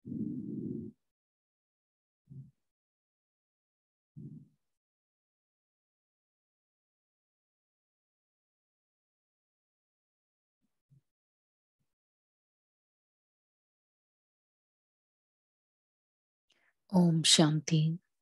Om Shanti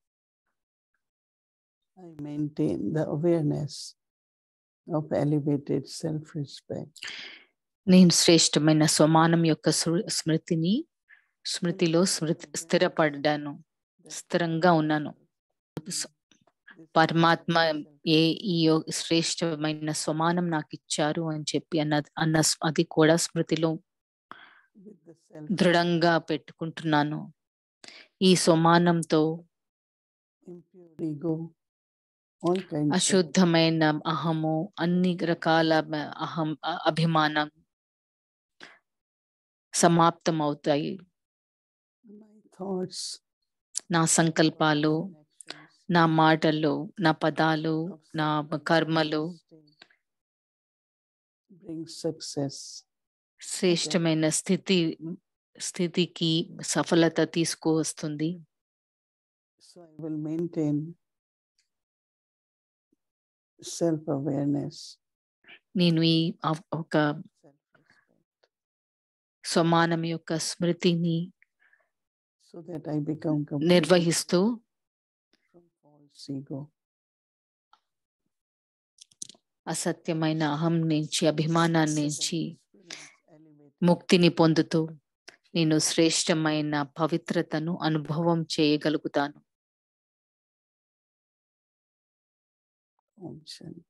I maintain the awareness of elevated self respect. నేను శ్రేష్టమైన స్వమానం యొక్క స్మృ- స్మృతిని స్మృతిలో స్మృతి స్థిరపడ్డాను స్థిరంగా ఉన్నాను స- పరమాత్మ ఏ ఈ యో- శ్రేష్టమైన స్వమానం నాకు ఇచ్చారు అని చెప్పి అన్న అన్న స్- అది కూడా స్మృతిలో With the self దృఢంగా పెట్టుకుంటున్నాను ఈ స్వమానంతో impure ego, all kinds of అశుద్ధమైన అహము అన్ని రకాల మ- అహం అ- అభిమానం సమాప్తం అవుతాయి my thoughts, నా సంకల్పాలు and actions నా మాటలు నా పదాలు of నా self-respect కర్మలు state bring success. శ్రేష్టమైన స్థితి స్థితికి సఫలత తీసుకువస్తుంది So I will maintain self awareness, నేను ఈ అవ్- ఒక self respect, సమానం యొక్క స్మృతిని so that I become completely నిర్వహిస్తూ from false ego. అసత్యమైన అహం నుంచి అభిమానాన్ని నుంచి Experience elevated ముక్తిని పొందుతూ నేను శ్రేష్టమైన పవిత్రతను అనుభవం చేయగలుగుతాను Om Shanti.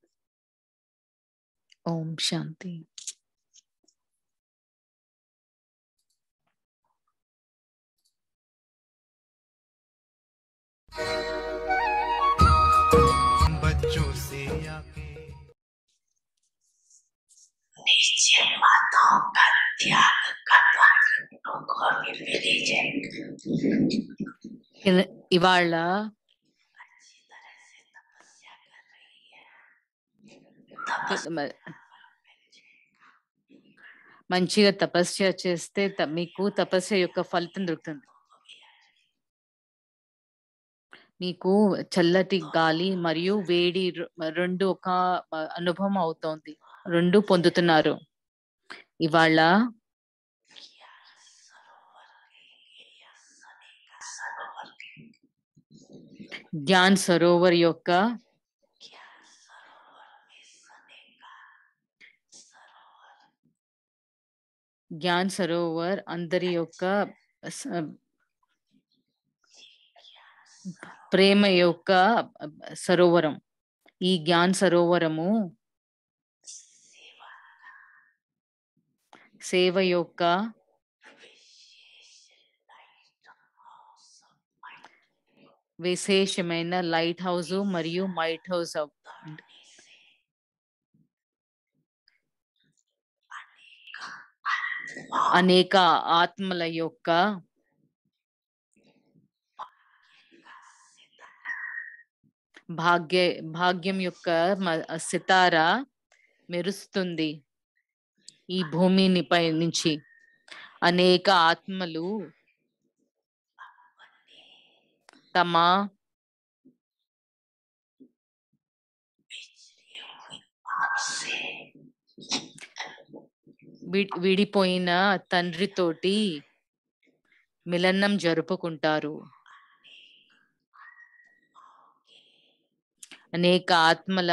ఓం శాంతి बच्चों से आके नीचे बातों का त्याग करना उनको भी मिली जाएगी ఇల- ఇవాళ अच्छी तरह से तपस्या कर रही है तपस्या మ- మంచిగా తపస్య చేస్తే త- మీకు తపస్య యొక్క ఫలితం దొరుకుతుంది మీకు చల్లటి గాలి మరియు వేడి రె- రెండు ఒక మ- అనుభవం అవుతోంది రెండు పొందుతున్నారు ఇవాళ किया सरोवर के या सने का सरोवर के జ్ఞాన్ సరోవర్ యొక్క क्या सरोवर में सने का सरोवर జ్ఞాన్ సరోవర్ అందరి యొక్క స- ప్రేమ యొక్క సరోవరం ఈ జ్ఞాన్ సరోవరము सेवा సేవ యొక్క विशेष लाइट हाउस ऑफ माइंड విశేషమైన లైట్ హౌస్ మరియు మైట్ హౌస్ दौड़ने से अनेक आत्मा అనేక ఆత్మల యొక్క భాగ్య భాగ్యం యొక్క మ- సితార మెరుస్తుంది ఈ భూమిని పై నుంచి అనేక ఆత్మలు తమ बिछड़ी हुई आपसे వి- విడిపోయిన తండ్రితోటి మిలనం జరుపుకుంటారు అనేక ఆత్మల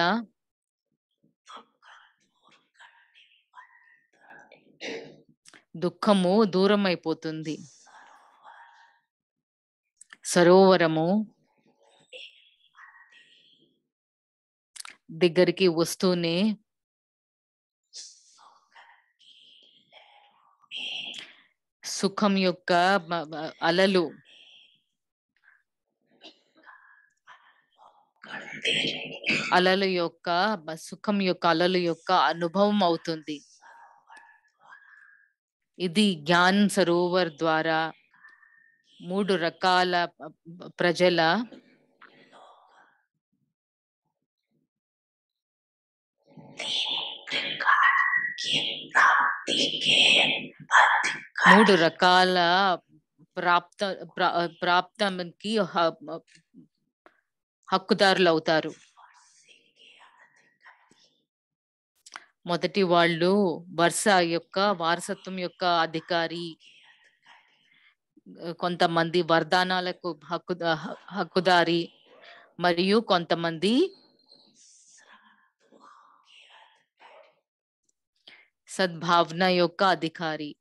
దుఃఖము దూరం అయిపోతుంది సరోవరము దగ్గరికి వస్తూనే సుఖం యొక్క మ- మ- అలలు करते रहे అలల యొక్క మ- సుఖం యొక్క అలల యొక్క అనుభవం అవుతుంది ఇది జ్ఞాన్ సరోవర్ ద్వారా మూడు రకాల ప- ప- ప్రజల प्रकार की प्राप्ति के अधिकार మూడు రకాల ప్రాప్త ప్రా- ప్రాప్తంకి హ- హక్కుదారులు అవుతారు మొదటి వాళ్ళు వరుస యొక్క వారసత్వం యొక్క అధికారి కొంతమంది వరదానాలకు హక్కు హక్కుదారి మరియు కొంతమంది సద్భావన యొక్క అధికారి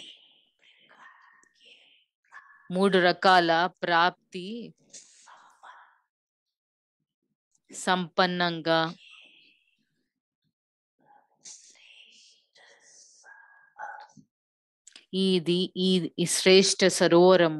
మూడు రకాల ప్రాప్తి సంపన్నంగా ఇది ఈ ఈ శ్రేష్ఠ సరోవరం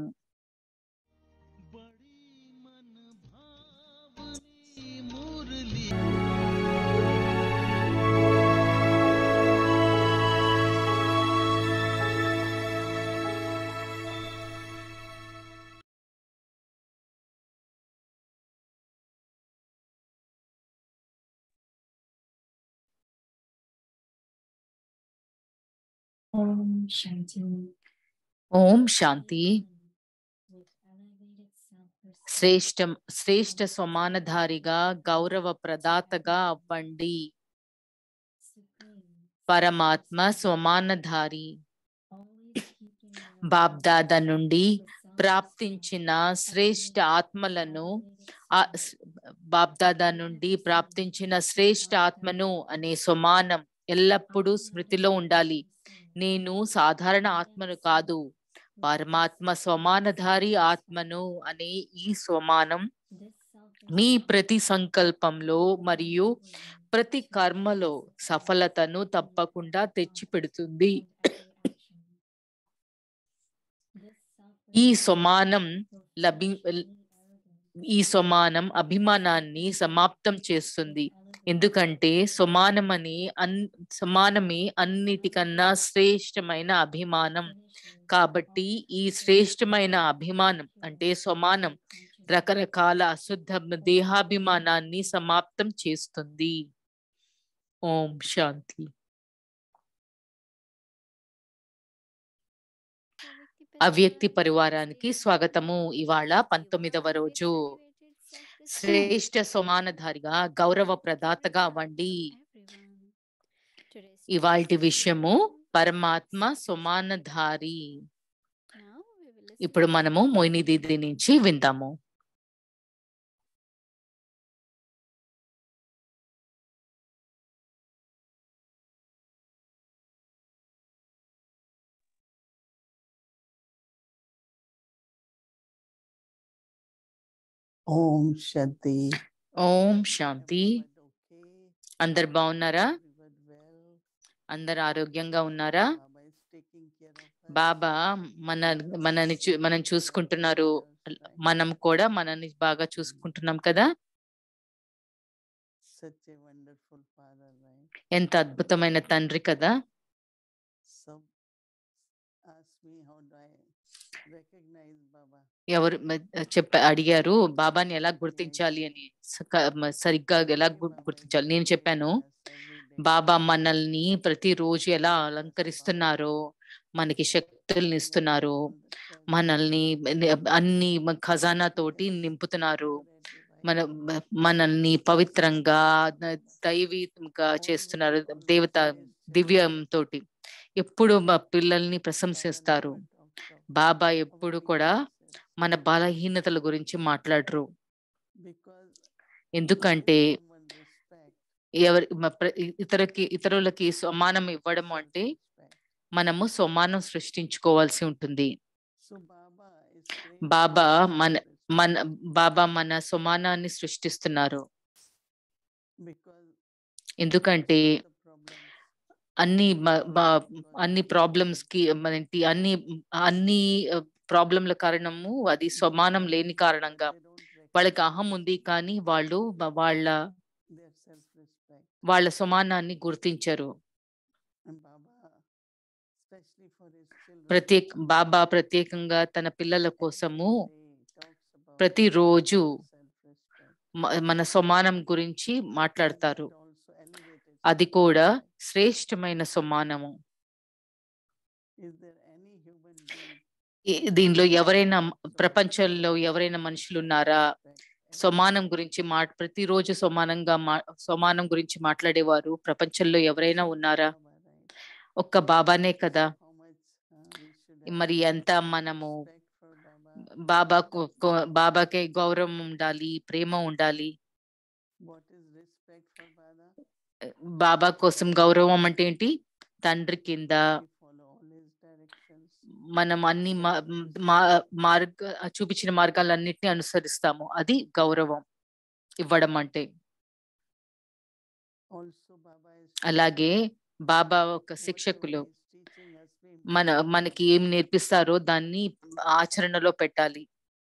Om Shanti. Om Shanti With elevated self-respect, శ్రేష్ఠ శ్రేష్ఠ సమానధారిగా గౌరవ ప్రదాతగా అవ్వండి supreme, పరమాత్మ సమానధారి always keeping your బాబ్దాదా నుండి with self-respect, ప్రాప్తించిన శ్రేష్ఠ ఆత్మలను elevated ఆ self- స్- బాబ్దాదా నుండి ప్రాప్తించిన శ్రేష్ఠ ఆత్మను అనే సమానం ఎల్లప్పుడూ స్మృతిలో ఉండాలి నేను సాధారణ ఆత్మను కాదు పరమాత్మ సమానధారి ఆత్మను అనే ఈ సమానం This మీ self-respect ప్రతి సంకల్పంలో మరియు will ప్రతి కర్మలో సఫలతను తప్పకుండా తెచ్చిపెడుతుంది and every action. This ఈ self-respect సమానం will లభి flush any arrogance ఈ సమానం అభిమానాన్ని సమాప్తం చేస్తుంది and elevate ఎందుకంటే సమానమని అన్ సమానమే అన్నిటికన్నా శ్రేష్టమైన అభిమానం finishes కాబట్టి all ఈ evil శ్రేష్టమైన అభిమానం pure అంటే సమానం consciousness. రకరకాల అశుద్ధ దేహాభిమానాన్ని సమాప్తం చేస్తుంది ఓం శాంతి అవ్యక్తి పరివారానికి స్వాగతము ఇవాళ పంతొమ్మిదవ రోజు శ్రేష్ఠ సమానధారిగా గౌరవ ప్రదాతగా అవ్వండి ఇవాల్టి విషయము పరమాత్మ సమానధారి ఇప్పుడు మనము మోయిని దీది నుంచి విందాము Om Shanti. ఓం శాంతి Everyone okay? అందరు బాగున్నారా Everyone well? అందరు ఆరోగ్యంగా ఉన్నారా Baba is taking care of us. బాబా మన మనని చూ- మనం చూసుకుంటున్నారు Ourselves, right? మనం కూడా మనని బాగా చూసుకుంటున్నాం కదా Such a wonderful father, right? ఎంత అద్భుతమైన తండ్రి కదా Some ask me how do I recognize Baba? ఎవరు మ- చెప్ప అడిగారు బాబాని ఎలా గుర్తించాలి అని సక- మ- సరిగ్గా ఎలా గు- Baba is గుర్తించాలి నేను blessing చెప్పాను us every day. బాబా మనల్ని ప్రతిరోజు ఎలా అలంకరిస్తున్నారో మనకి శక్తుల్ని ఇస్తున్నారు మనల్ని అన్ని మ- ఖజానా తోటి నింపుతున్నారు మన మ- మనల్ని పవిత్రంగా ద- దైవీగా చేస్తున్నారు దేవత దివ్యం తోటి ఎప్పుడు మా పిల్లల్ని ప్రశంసిస్తారు బాబా ఎప్పుడు కూడా మన బలహీనతల గురించి మాట్లాడరు ఎందుకంటే ఎవరి మ- ప్ర- ఇతరకి ఇతరులకి సమానం ఇవ్వడం అంటే మనము సమానం సృష్టించుకోవాల్సి ఉంటుంది బాబా మన- మన బాబా మన సమానాన్ని సృష్టిస్తున్నారు ఎందుకంటే అన్ని మ- బా- అన్ని ప్రాబ్లమ్స్ కి మనకి అన్ని అన్ని ప్రాబ్లంల కారణము అది సమానం లేని కారణంగా వాళ్ళకి అహం ఉంది కానీ వాళ్ళు బ- వాళ్ళ వాళ్ళ సమానాన్ని గుర్తించరు ప్రత్యేక బాబా ప్రత్యేకంగా తన పిల్లల కోసము ప్రతిరోజు మ- మన సమానం గురించి మాట్లాడతారు అది కూడా శ్రేష్టమైన సమానము ఈ- దీనిలో ఎవరైనా ప్రపంచంలో ఎవరైనా మనుషులు ఉన్నారా సమానం గురించి మా ప్రతిరోజు సమానంగా మా సమానం గురించి మాట్లాడేవారు ప్రపంచంలో ఎవరైనా ఉన్నారా ఒక్క బాబానే కదా మరి ఎంత మనము బాబాకు గౌ- బాబాకే గౌరవం ఉండాలి ప్రేమ ఉండాలి బాబా కోసం గౌరవం అంటే ఏంటి తండ్రి కింద మనం అన్ని మా- మా- మార్గ చూపించిన మార్గాలన్నిటిని అనుసరిస్తాము అది గౌరవం ఇవ్వడం అంటే అలాగే బాబా ఒక శిక్షకులు మన మనకి ఏం నేర్పిస్తారో దాన్ని ఆచరణలో పెట్టాలి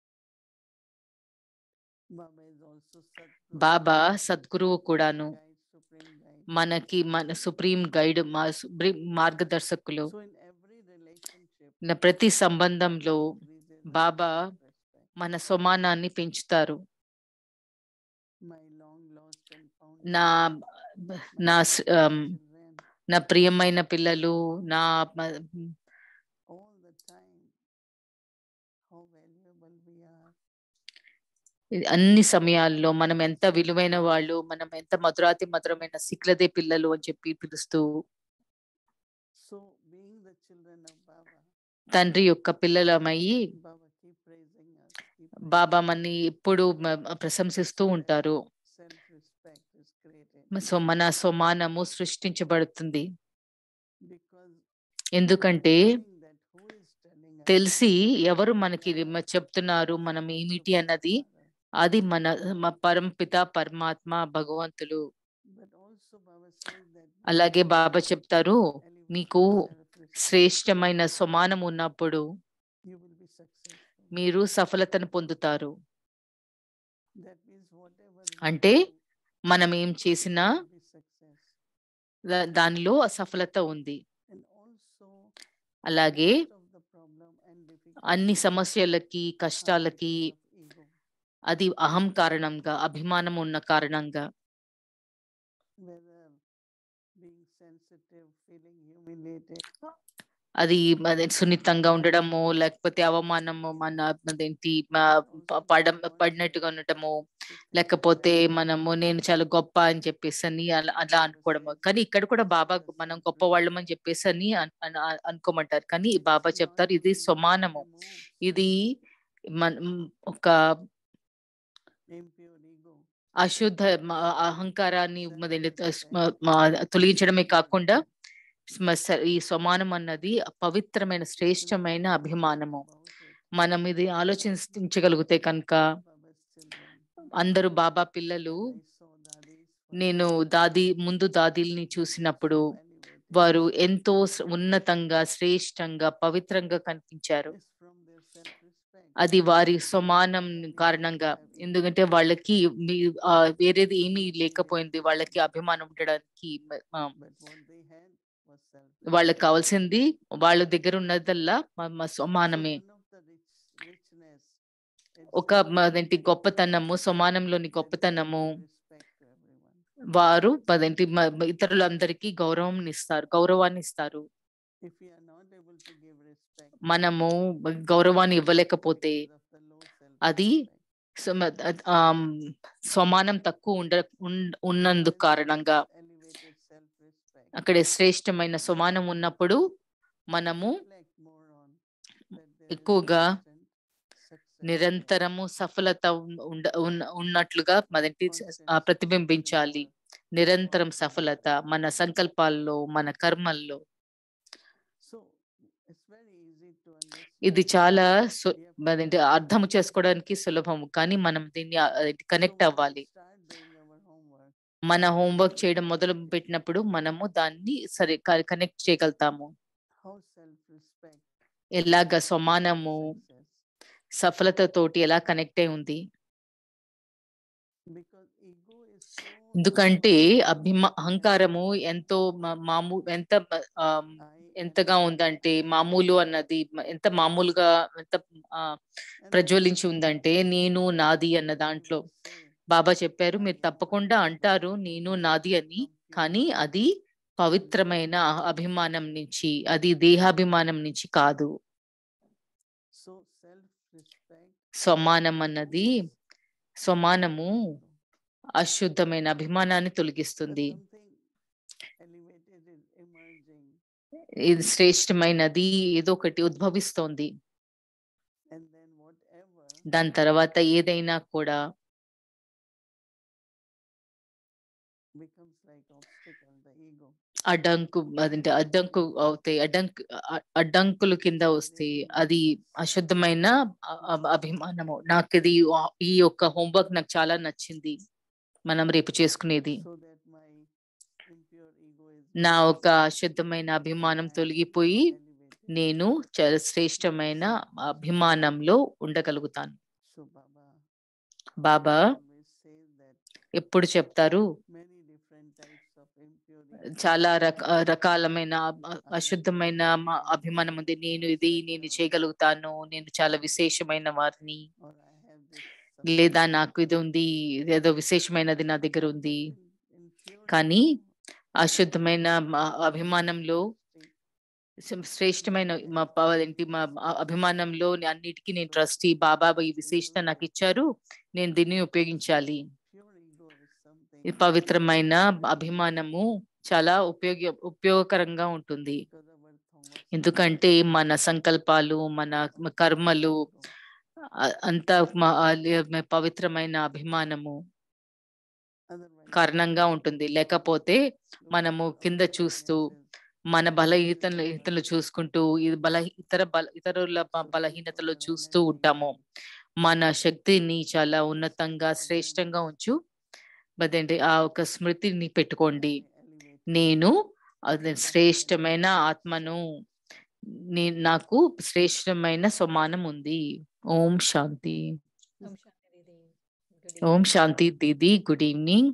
బాబా సద్గురువు కూడాను మనకి మన సుప్రీం గైడ్ మా సుప్రీం మార్గదర్శకులు నా ప్రతి సంబంధంలో బాబా మన సమానాన్ని పెంచుతారు నా నా స్- ఆమ్, నా ప్రియమైన పిల్లలు నా మ- ఇది అన్ని సమయాల్లో మనం ఎంత విలువైన వాళ్ళు మనం ఎంత మధురాతి మధురమైన సిక్లదే పిల్లలు అని చెప్పి పిలుస్తూ So, being the children of Baba, తండ్రి యొక్క పిల్లలమయ్యి Baba keep praising us. Keep బాబా praising us. మన్ని ఎప్పుడు మ- ప్రశంసిస్తూ ఉంటారు Self-respect is created సో మన సమానము సృష్టించబడుతుంది because ఎందుకంటే knowing that who is telling us తెలిసి ఎవరు మనకి Baba మ- చెప్తున్నారు is మనం the ఏమిటి Supreme అన్నది Father. అది మన మా పరంపిత పరమాత్మ భగవంతులు But also Baba says that అలాగే when బాబా you చెప్తారు elevate మీకు self-respect, శ్రేష్టమైన సమానం ఉన్నప్పుడు you will be successful. మీరు సఫలతను పొందుతారు That means whatever we అంటే do, మనం ఏం చేసినా there will be success. దా- దానిలో సఫలత ఉంది And also అలాగే most of the problem and అన్ని difficulties సమస్యలకి are కష్టాలకి because of ego. అది అహం కారణంగా అభిమానం ఉన్న కారణంగా whether being sensitive, feeling humiliated, అది అదే సున్నితంగా ఉండడము లేకపోతే అవమానము మన అదేంటి మా- ప- పడ పడినట్టుగా ఉండటము లేకపోతే మనము నేను చాలా గొప్ప అని చెప్పేసి అని అలా అలా అనుకోవడము కానీ ఇక్కడ కూడా బాబా మనం గొప్ప వాళ్ళం అని చెప్పేసి అని అన్- అన్- అన్- అనుకోమంటారు కానీ బాబా చెప్తారు ఇది సమానము ఇది మన ఒక impure ego. అశుద్ధ మ- అహంకారాన్ని మొదలు మ- మ- తొలగించడమే కాకుండా స్మ- స- ఈ సమానం అన్నది పవిత్రమైన శ్రేష్టమైన అభిమానము మనం ఇది ఆలోచించగలిగితే కనుక అందరూ బాబా పిల్లలు నేను దాది ముందు దాదీల్ని చూసినప్పుడు వారు ఎంతో స్- ఉన్నతంగా శ్రేష్టంగా పవిత్రంగా కనిపించారు అది వారి సమానం కారణంగా ఎందుకంటే వాళ్ళకి మీ ఆ, వేరేది ఏమీ లేకపోయింది వాళ్ళకి అభిమానం ఉండడానికి మ- ఆ, వాళ్ళకి కావాల్సింది వాళ్ళ దగ్గర ఉన్నదల్లా మ- మ సమానమే ఒక మ- అదేంటి గొప్పతనము సమానంలోని గొప్పతనము వారు అదేంటి మ- మ- ఇతరులందరికీ గౌరవం ఇస్తారు గౌరవాన్ని ఇస్తారు మనము గౌరవాన్ని ఇవ్వలేకపోతే అది సమ- అద్- ఆమ్, సమానం తక్కువ ఉండ ఉన్- ఉన్నందుకు కారణంగా అక్కడ శ్రేష్టమైన సమానం ఉన్నప్పుడు మనము ఎక్కువగా నిరంతరము సఫలత ఉన్- ఉండ ఉన్న- ఉన్నట్లుగా మదంటి ఆ, ప్రతిబింబించాలి నిరంతరం సఫలత మన సంకల్పాల్లో మన కర్మల్లో ఇది చాలా సు- అదేంటి అర్థం చేసుకోవడానికి సులభము కానీ మనం దీన్ని కనెక్ట్ అవ్వాలి మన హోంవర్క్ చేయడం మొదలు పెట్టినప్పుడు మనము దాన్ని సరే కనెక్ట్ చేయగలుగుతాము ఎలాగ సమానము సఫలతతోటి ఎలా కనెక్ట్ అయి ఉంది ఎందుకంటే అభిమా అహంకారము ఎంతో మా- మామూ ఎంత మ- ఆమ్, ఎంతగా ఉందంటే మామూలు అన్నది మ- ఎంత మామూలుగా ఎంత ఆ, ప్రజ్వలించి ఉందంటే నేను నాది అన్న దాంట్లో బాబా చెప్పారు మీరు తప్పకుండా అంటారు నేను నాది అని కానీ అది పవిత్రమైన అ- అభిమానం నుంచి అది దేహాభిమానం నుంచి కాదు So self-respect సమానం అన్నది సమానము ego. అశుద్ధమైన అభిమానాన్ని But తొలగిస్తుంది something elevated is emerging, ఇది శ్రేష్టమైనది ఏదో ఒకటి ఉద్భవిస్తోంది and then whatever దాని తర్వాత ఏదైనా కూడా becomes like obstacle, the ego. అడ్డంకు అదంటే అడ్డంకు అవుతాయి అడ్డంకు అ- అడ్డంకులు కింద వస్తాయి అది అశుద్ధమైన అ- అ- అభిమానము నాకు ఇది ఆ- ఈ యొక్క హోంవర్క్ నాకు చాలా నచ్చింది మనం రేపు చేసుకునేది So that my impure ego is నా released ఒక అశుద్ధమైన అభిమానం and తొలగిపోయి elevated. నేను చాలా శ్రేష్టమైన అభిమానంలో ఉండగలుగుతాను So Baba Baba always says that ఎప్పుడు చెప్తారు many different types of impure ego చాలా రక రకాలమైన అ- అశుద్ధమైన మ- అభిమానం ఉంది నేను ఇది నేను చేయగలుగుతాను నేను చాలా విశేషమైన వారిని or I have this లేదా నాకు ఇది ఉంది ఏదో విశేషమైనది నా దగ్గర ఉంది in pure కానీ ego, అశుద్ధమైన మ- అభిమానంలో శ్రే- శ్రేష్టమైన మా ప- ఏంటి మా అ- అభిమానంలో నే- అన్నిటికీ నేను ట్రస్టీ బాబా ఈ విశేషత నాకు ఇచ్చారు నేను దీన్ని ఉపయోగించాలి pure ego is something ఈ పవిత్రమైన అభిమానము చాలా ఉపయోగ ఉపయోగకరంగా ఉంటుంది because our thoughts ఎందుకంటే మన సంకల్పాలు మన కర్మలు అ- అంత మ- ఆ లే- పవిత్రమైన అభిమానము otherwise కారణంగా ఉంటుంది లేకపోతే మనము కింద చూస్తూ మన బలహీనతలు ఇతరులు చూసుకుంటూ ఇది బల ఇతర బల ఇతరుల బ- బలహీనతలు చూస్తూ ఉంటాము మన శక్తిని చాలా ఉన్నతంగా శ్రేష్టంగా ఉంచు అదేంటి ఆ ఒక స్మృతిని పెట్టుకోండి నేను అది శ్రేష్టమైన ఆత్మను నీ నాకు శ్రేష్టమైన సమానం ఉంది Om Shanti Om Shanti Didi. Good Om evening. Shanti Didi good evening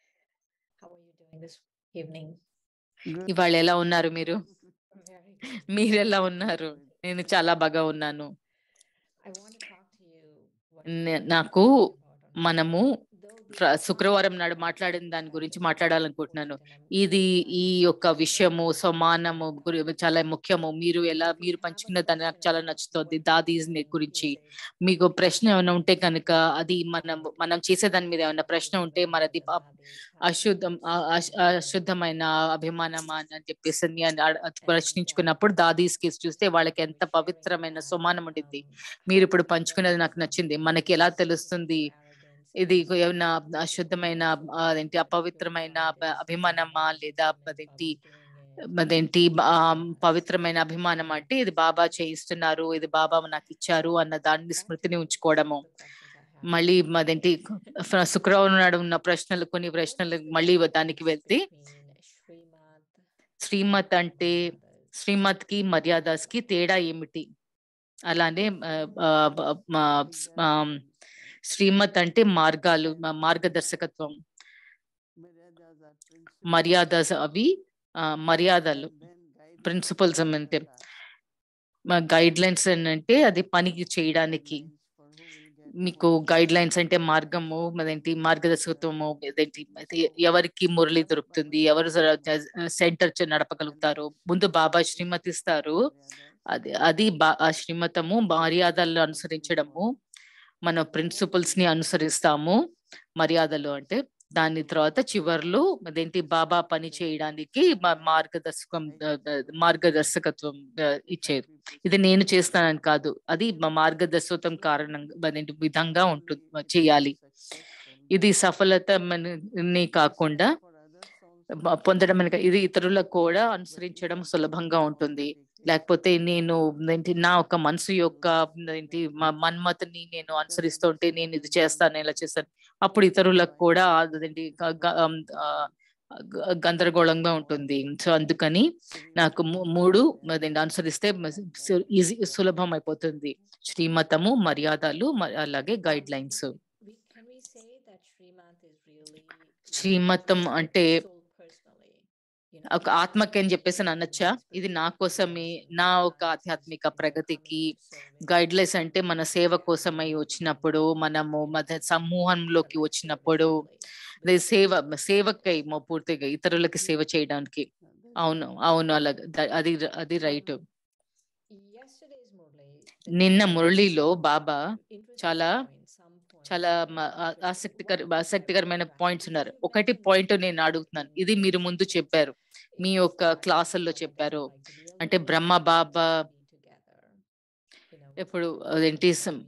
How are you doing this evening? ఇవాళ ఎలా ఉన్నారు మీరు I'm very good. మీరు ఎలా ఉన్నారు నేను చాలా బాగా ఉన్నాను I want to talk to you. what నే- we నాకు talked about on మనము Though the ఫ్ర- శుక్రవారం concept నాడు of మాట్లాడిన దాని suicide గురించి is మాట్లాడాలనుకుంటున్నాను very important and I'm ఇది very ఈ glad యొక్క that you విషయము shared సమానము about గురి- that. చాలా ముఖ్యము మీరు ఎలా If you మీరు have a పంచుకున్న దాన్ని నాకు question చాలా about నచ్చుతుంది what we Dadi's do in గురించి crusade, మీకు ప్రశ్న please ఏమైనా ఉంటే కనుక ask అది me మనం about it. మనం చేసే దాని మీద ఏమైనా ప్రశ్న This is ఉంటే very మనది good ప- that Dadis have అశుద్ధం ఆ- అశ్- explained అశుద్ధమైన అభిమానమా అని చెప్పేసి అని అడ- అడ- And, uh, ప్రశ్నించుకున్నప్పుడు దాదీస్ కేసు చూస్తే వాళ్ళకి ఎంత we're sharing పవిత్రమైన that, సమానం ఉండింది um, మీరు ఇప్పుడు how పంచుకున్నది నాకు there is నచ్చింది some మనకి ఎలా symptoms తెలుస్తుంది of arrogance ఇది and ఏమైనా some అశుద్ధమైన symptoms of ఆ, అదేంటి pure అపవిత్రమైన pride అప- is అభిమానమా something లేదా that అదేంటి Baba's doing it, అదేంటి and, ఆ, uh, పవిత్రమైన అభిమానం అంటే ఇది బాబా చేయిస్తున్నారు ఇది బాబా నాకు ఇచ్చారు అన్న దాన్ని back స్మృతిని to ఉంచుకోవడము the questions I have. మళ్ళీ అదేంటి ఫ- శుక్రవారం నాడు ఉన్న ప్రశ్నలు కొన్ని What's ప్రశ్నలు the మళ్ళీ difference దానికి వెళ్తే between Srimad శ్రీమత్ అంటే and Maryadas? శ్రీమత్ కి మర్యాదస్ కి తేడా ఏమిటి అలానే ఆ, ఆ, బ- మా- ఆ, శ్రీమత్ అంటే మార్గాలు మా- మార్గదర్శకత్వం Maryadas are principles మర్యాదస్ అవి ఆ, మర్యాదలు and then guidelines principles for అంటే the task. గైడ్ లైన్స్ అంటే అది పనికి చేయడానికి Guidelines for who will get మీకు what. గైడ్ లైన్స్ అంటే మార్గము అదేంటి మార్గదర్శకత్వము అదేంటి అది ఎవరికి మురళి దొరుకుతుంది ఎవరు సెంటర్ నడపగలుగుతారు ముందు బాబా శ్రీమతి ఇస్తారు అది అది బా ఆ శ్రీమతము మర్యాదలను అనుసరించడము మన ప్రిన్సిపల్స్ ని అనుసరిస్తాము మర్యాదలు అంటే దాని తర్వాత చివర్లో అదేంటి బాబా పని చేయడానికి మా- మార్గదర్శకం ఆ, ఆ, మార్గదర్శకత్వం ఆ, ఇచ్చేది ఇది నేను చేస్తానని కాదు అది మా మార్గదర్శకత్వం కారణంగా అదేంటి విధంగా ఉంటుంది చేయాలి ఇది సఫలత ని కాకుండా బ- పొందడం అనగా ఇది ఇతరులకు కూడా అనుసరించడం సులభంగా ఉంటుంది లేకపోతే నేను ఏంటి నా ఒక మనసు యొక్క ఏంటి మ- మన్మతిని నేను అనుసరిస్తుంటే నేను ఇది చేస్తాను ఇలా చేస్తాను అప్పుడు ఇతరులకు కూడా అదేంటి గ- గ- ఆమ్, ఆ, గ- గందరగోళంగా ఉంటుంది సో అందుకని నాకు మూ- మూడు అదేంటి అనుసరిస్తే ఈజీ సులభం అయిపోతుంది శ్రీమతము మర్యాదలు మ- అలాగే guidelines We- Can we say that Srimad is really శ్రీమతం for the అంటే soul personally? You know, ఒక it's ఆత్మకి అని for చెప్పేసి the అనొచ్చా soul's ఇది నా personal కోసమే person, నా not ఒక just ఆధ్యాత్మిక when you're ప్రగతికి coming to service guidelines అంటే or మన when సేవ you're కోసమై coming వచ్చినప్పుడు to మనము service మత or సమూహంలోకి service వచ్చినప్పుడు really, అదే with సేవ others. సేవకై మొ- పూర్తిగా ఇతరులకి సేవ చేయడానికి అవును అవును అలాగే ద- అది అది రైట్ Um, Yesterday's Murli నిన్న మురళిలో బాబా చాలా చాలా మ- ఆ- ఆసక్తికర ఆసక్తికరమైన పాయింట్స్ ఉన్నారు ఒకటి పాయింట్ నేను అడుగుతున్నాను ఇది మీరు ముందు చెప్పారు మీ యొక్క క్లాసుల్లో చెప్పారు అంటే బ్రహ్మ బాబా ఎప్పుడు అదేంటి సం-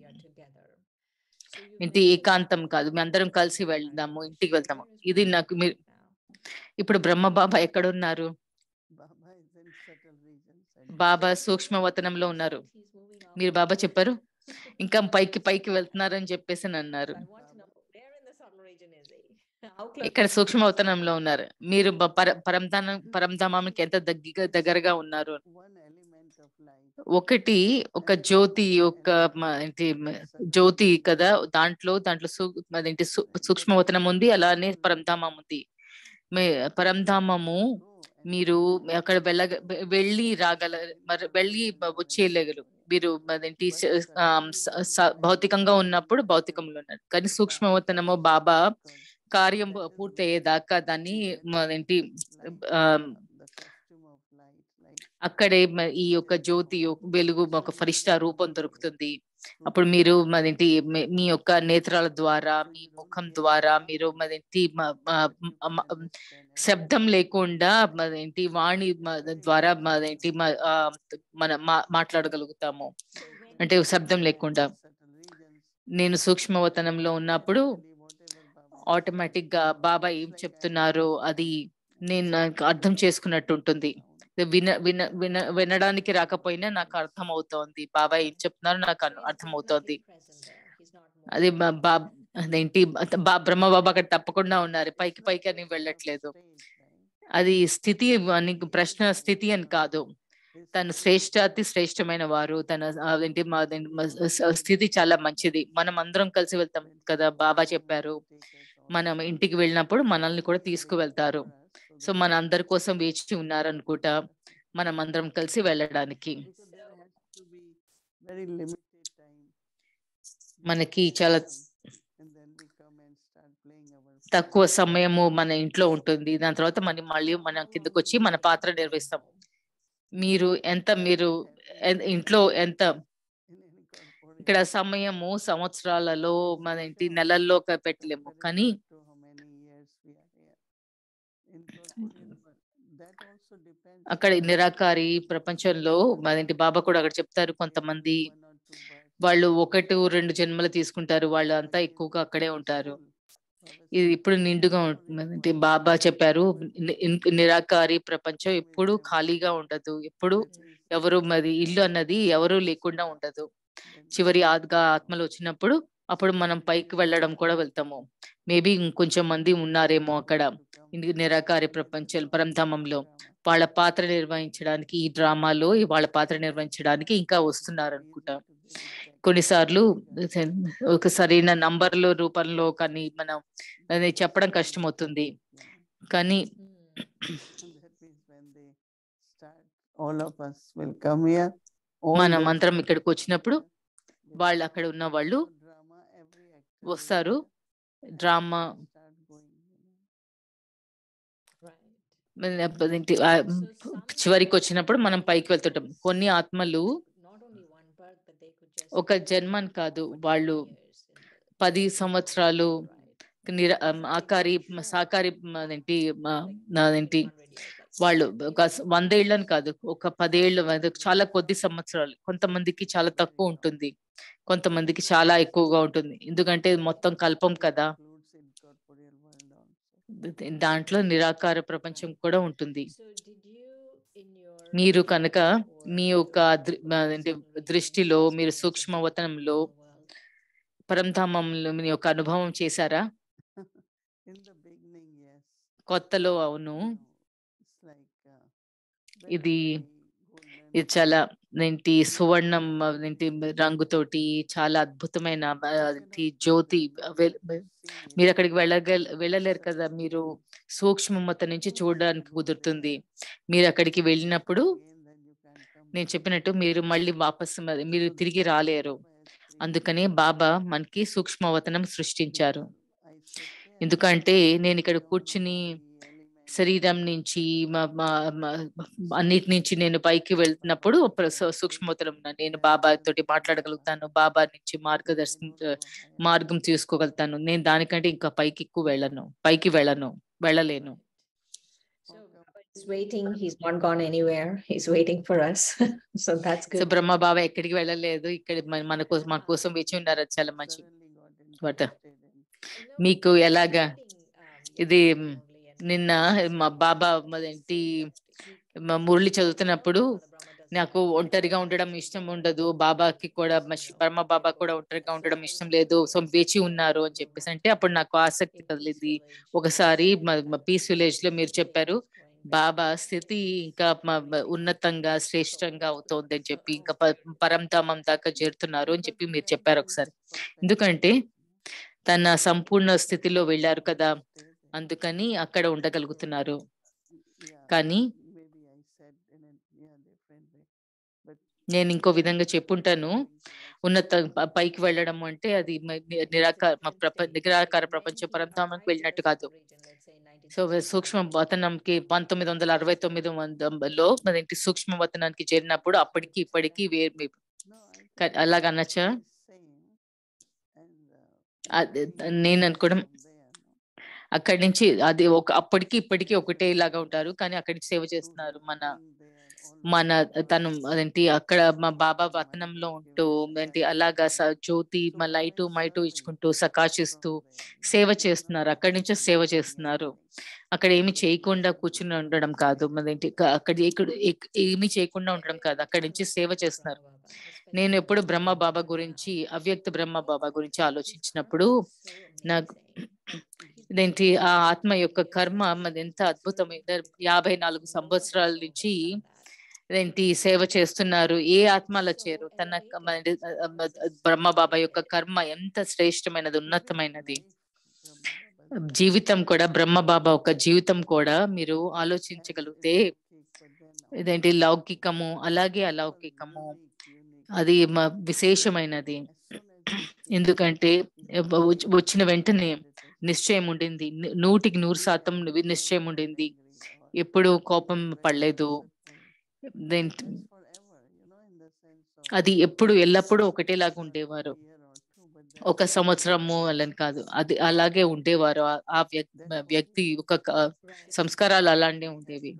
ఇంటి ఏకాంతం కాదు మీ అందరం కలిసి వెళ్దాము ఇంటికి వెళ్తాము ఇది నాకు మీరు ఇప్పుడు బ్రహ్మ బాబా ఎక్కడ ఉన్నారు Baba is in subtle regions. and బాబా సూక్ష్మవతనంలో ఉన్నారు మీరు బాబా చెప్పారు ఇంకా పైకి పైకి వెళ్తున్నారని చెప్పేసి అని అన్నారు ఇక్కడ సూక్ష్మవతనంలో ఉన్నారు మీరు బ- పర పరంధానం పరంధామానికి ఎంత దగ్గరగా దగ్గరగా ఉన్నారు One element of light. ఒకటి ఒక జ్యోతి యొక్క మ- ఏంటి మ- జ్యోతి కదా దాంట్లో దాంట్లో సు- అదేంటి సు- సూక్ష్మవతనం ఉంది అలానే పరంధామం ఉంది మే పరంధామము మీరు అక్కడ వెళ్ళ వెళ్ళి రాగల మరి వెళ్ళి బ- వచ్చేయలేగరు మీరు అదేంటి స- ఆ, స- స- భౌతికంగా ఉన్నప్పుడు భౌతికంలో ఉన్నారు కానీ సూక్ష్మవతనము బాబా కార్యం పూర్తి అయ్యేదాకా దాన్ని మ- ఏంటి ఆ, అక్కడే మ- ఈ యొక్క జ్యోతి యొక్క వెలుగు ఒక ఫరిష్ట రూపం దొరుకుతుంది అప్పుడు మీరు మదేంటి మీ- మీ యొక్క నేత్రాల ద్వారా మీ ముఖం ద్వారా మీరు మదేంటి మ- మ- మ- శబ్దం లేకుండా మదేంటి వాణి మ- ద్వారా మదేంటి మ- ఆ, మన మా- మాట్లాడగలుగుతాము అంటే శబ్దం లేకుండా నేను సూక్ష్మవతనంలో ఉన్నప్పుడు ఆటోమేటిక్ గా బాబా ఏం చెప్తున్నారో అది నేను నాకు అర్థం చేసుకున్నట్టు ఉంటుంది విన విన విన వినడానికి రాకపోయినా నాకు అర్థం అవుతోంది బాబా ఏం చెప్తున్నారో నాకు అను- అర్థం అవుతోంది అది బా- బా- అదేంటి బ- బా బ్రహ్మ బాబా అక్కడ తప్పకుండా ఉన్నారు పైకి పైకి అని వెళ్ళట్లేదు అది స్థితి అని ప్రశ్న స్థితి అని కాదు తను శ్రేష్ట అతి శ్రేష్టమైన వారు తన అదేంటి మా అదేంటి మా స- స్థితి చాలా మంచిది మనం అందరం కలిసి వెళ్తాం కదా బాబా చెప్పారు మనం ఇంటికి వెళ్ళినప్పుడు మనల్ని కూడా తీసుకువెళ్తారు సో మన అందరి కోసం వేచి ఉన్నారనుకుంటా మనం అందరం కలిసి వెళ్ళడానికి Very limited time. మనకి చాలా And then we come and start playing our తక్కువ సమయము మన ఇంట్లో ఉంటుంది దాని తర్వాత మనం మళ్ళీ మన కిందకు వచ్చి మన పాత్ర నిర్వహిస్తాం మీరు ఎంత మీరు ఎన్- ఇంట్లో ఎంత in any corporation. ఇక్కడ సమయము సంవత్సరాలలో మన ఇంటి నెలల్లో క- పెట్టలేము కానీ To how many years we are here. In corporeal world, that also depends అక్కడ on నిరాకారి ప్రపంచంలో మదేంటి బాబా కూడా అక్కడ చెప్తారు కొంతమంది one or two births. వాళ్ళు ఒకటి రెండు జన్మలు తీసుకుంటారు వాళ్ళు అంతా ఎక్కువగా అక్కడే ఉంటారు ఇది ఇప్పుడు నిండుగా ఉంటుంది బాబా చెప్పారు ని- ఇన్- నిరాకారి ప్రపంచం ఎప్పుడు ఖాళీగా ఉండదు ఎప్పుడు ఎవరు మరి ఇల్లు అన్నది ఎవరు లేకుండా ఉండదు చివరి ఆత్గా ఆత్మలు వచ్చినప్పుడు అప్పుడు మనం పైకి వెళ్ళడం కూడా వెళ్తాము మేబీ ఇంకొంచెం మంది ఉన్నారేమో అక్కడ ఇది నిరాకారి ప్రపంచం పరంధామంలో వాళ్ళ పాత్ర నిర్వహించడానికి ఈ డ్రామాలో ఈ వాళ్ళ పాత్ర నిర్వహించడానికి ఇంకా వస్తున్నారు అనుకుంటా కొన్నిసార్లు ఒక సరైన నంబర్ల రూపంలో కానీ మనం అది చెప్పడం కష్టమవుతుంది కానీ all of us will come here. all మనం those అందరం who ఇక్కడికి are వచ్చినప్పుడు here, they వాళ్ళు will అక్కడ come ఉన్న to వాళ్ళు drama, every actor will వస్తారు come and drama we start going, you know. అదేంటి, ఆ, చివరికి వచ్చినప్పుడు మనం పైకి వెళ్తుంటాం కొన్ని ఆత్మలు ఒక జన్మని కాదు వాళ్ళు పది సంవత్సరాలు నిర ఆమ్, ఆకారి మ- సాకారి మ- అదేంటి మ- అదేంటి వాళ్ళు ఒక స- వంద ఏళ్ళని కాదు ఒక పదేళ్ళు అది చాలా కొద్ది సంవత్సరాలు కొంతమందికి చాలా తక్కువ ఉంటుంది కొంతమందికి చాలా ఎక్కువగా ఉంటుంది ఎందుకంటే ఇది మొత్తం కల్పం కదా Includes in corporeal world also. ద- దాంట్లో నిరాకార ప్రపంచం కూడా ఉంటుంది మీరు మీరు కనుక మీ యొక్క దృ- అదేంటి దృష్టిలో మీరు సూక్ష్మవతనంలో పరంధామంలో మీ యొక్క అనుభవం చేశారా In the beginning, yes. కొత్తలో అవును you know, It's like, uh, very, ఇది very golden ఇది చాలా ఏంటి సువర్ణం ఏంటి రంగుతోటి చాలా అద్భుతమైన ఆ, ఏంటి జ్యోతి వెల్- మీరు అక్కడికి వెళ్ళగల వెళ్ళలేరు కదా మీరు సూక్ష్మమత నుంచి చూడడానికి కుదురుతుంది మీరు అక్కడికి వెళ్ళినప్పుడు నేను చెప్పినట్టు మీరు మళ్ళీ వాపస్ మ- మీరు తిరిగి రాలేరు అందుకనే బాబా మనకి సూక్ష్మవతనం సృష్టించారు ఎందుకంటే నేను ఇక్కడ కూర్చుని శరీరం నుంచి మ- మ- మ- అన్నిటి నుంచి నేను పైకి వెళ్తున్నప్పుడు ప్ర- సూ- సూక్ష్మతలం నేను బాబా తోటి మాట్లాడగలుగుతాను బాబా నుంచి మార్గదర్శనం మార్గం తీసుకోగలుగుతాను నేను దానికంటే ఇంకా పైకి ఎక్కువ వెళ్ళను పైకి వెళ్ళను వెళ్ళలేను So Baba is waiting. He's not gone anywhere. He's waiting for us. so that's so good. Brahma Baba ఎక్కడికి వెళ్ళలేదు ఇక్కడ మన మన కోసం మన కోసం వేచి ఉన్నారు అది చాలా మంచి But, uh, You know, మీకు ఎలాగా reading, um, ఇది yesterday మ్, only and నిన్న sometimes మా it's బాబా very మదేంటి interesting. మా మురళి చదువుతున్నప్పుడు Brahma doesn't నాకు like ఒంటరిగా ఉండడం ఇష్టం ఉండదు బాబాకి కూడా మ- పరమ బాబా కూడా ఒంటరిగా ఉండడం ఇష్టం లేదు సో వేచి ఉన్నారు అని చెప్పేసి అంటే అప్పుడు నాకు ఆసక్తి కదిలింది ఒకసారి పీస్ విలేజ్ లో మీరు చెప్పారు బాబా స్థితి ఇంకా మ- మ- ఉన్నతంగా శ్రేష్టంగా అవుతోంది అని చెప్పి ఇంకా ప- పరంధామం దాకా చేరుతున్నారు అని చెప్పి మీరు చెప్పారు ఒకసారి ఎందుకంటే తన సంపూర్ణ స్థితిలో వెళ్ళారు కదా అందుకని అక్కడ ఉండగలుగుతున్నారు కానీ నేను ఇంకో విధంగా చెప్పుంటాను ఉన్నత ప- పైకి వెళ్ళడం అంటే అది మ- ని- నిరాకార మ- ప్రప నిరాకార ప్రపంచ పరంధామానికి వెళ్ళినట్టు కాదు సో సూక్ష్మ వతనంకి పంతొమ్మిది వందల అరవై తొమ్మిది వందలో మరేంటి సూక్ష్మ వతనానికి చేరినప్పుడు అప్పటికి ఇప్పటికి వేరు క- అలాగ అనొచ్చా? అది నేను అనుకోవడం అక్కడి నుంచి అది ఒక అప్పటికి ఇప్పటికి ఒకటే లాగా ఉంటారు కానీ అక్కడికి సేవ చేస్తున్నారు మన మన తను అదేంటి అక్కడ మా బాబా వతనంలో ఉంటూ ఏంటి అలాగా స- జ్యోతి మా లైటు మైటు ఇచ్చుకుంటూ సకాశిస్తూ సేవ చేస్తున్నారు అక్కడి నుంచే సేవ చేస్తున్నారు అక్కడ ఏమి చేయకుండా కూర్చుని ఉండడం కాదు మరేంటి క- అక్కడ ఇక్కడ ఎక్- ఏమీ చేయకుండా ఉండడం కాదు అక్కడి నుంచి సేవ చేస్తున్నారు నేను ఎప్పుడు బ్రహ్మ బాబా గురించి అవ్యక్త బ్రహ్మ బాబా గురించి ఆలోచించినప్పుడు నాకు ఇదేంటి ఆ ఆత్మ యొక్క కర్మ అది ఎంత అద్భుతమైన యాభై నాలుగు సంవత్సరాల నుంచి ఇదేంటి సేవ చేస్తున్నారు ఏ ఆత్మలో చేరు తన క- మరి, ఆ, ఆ, బ్రహ్మ బాబా యొక్క కర్మ ఎంత శ్రేష్టమైనది ఉన్నతమైనది జీవితం కూడా బ్రహ్మ బాబా ఒక జీవితం కూడా మీరు ఆలోచించగలిగితే ఇదేంటి లౌకికము అలాగే అలౌకికము అది మ- విశేషమైనది ఎందుకంటే ఎవ- వచ్చి- వచ్చిన వెంటనే నిశ్చయం ఉండింది ని- నూటికి నూరు శాతం ని- నిశ్చయం ఉండింది ఎప్పుడు కోపం పడలేదు దేంట్- అది ఎప్పుడు ఎల్లప్పుడూ ఒకటేలాగా ఉండేవారు ఒక సంవత్సరము అలాని కాదు అది అలాగే ఉండేవారు ఆ- ఆ వ్యక్- వ్యక్తి ఒక క- సంస్కారాలు అలాంటివి ఉండేవి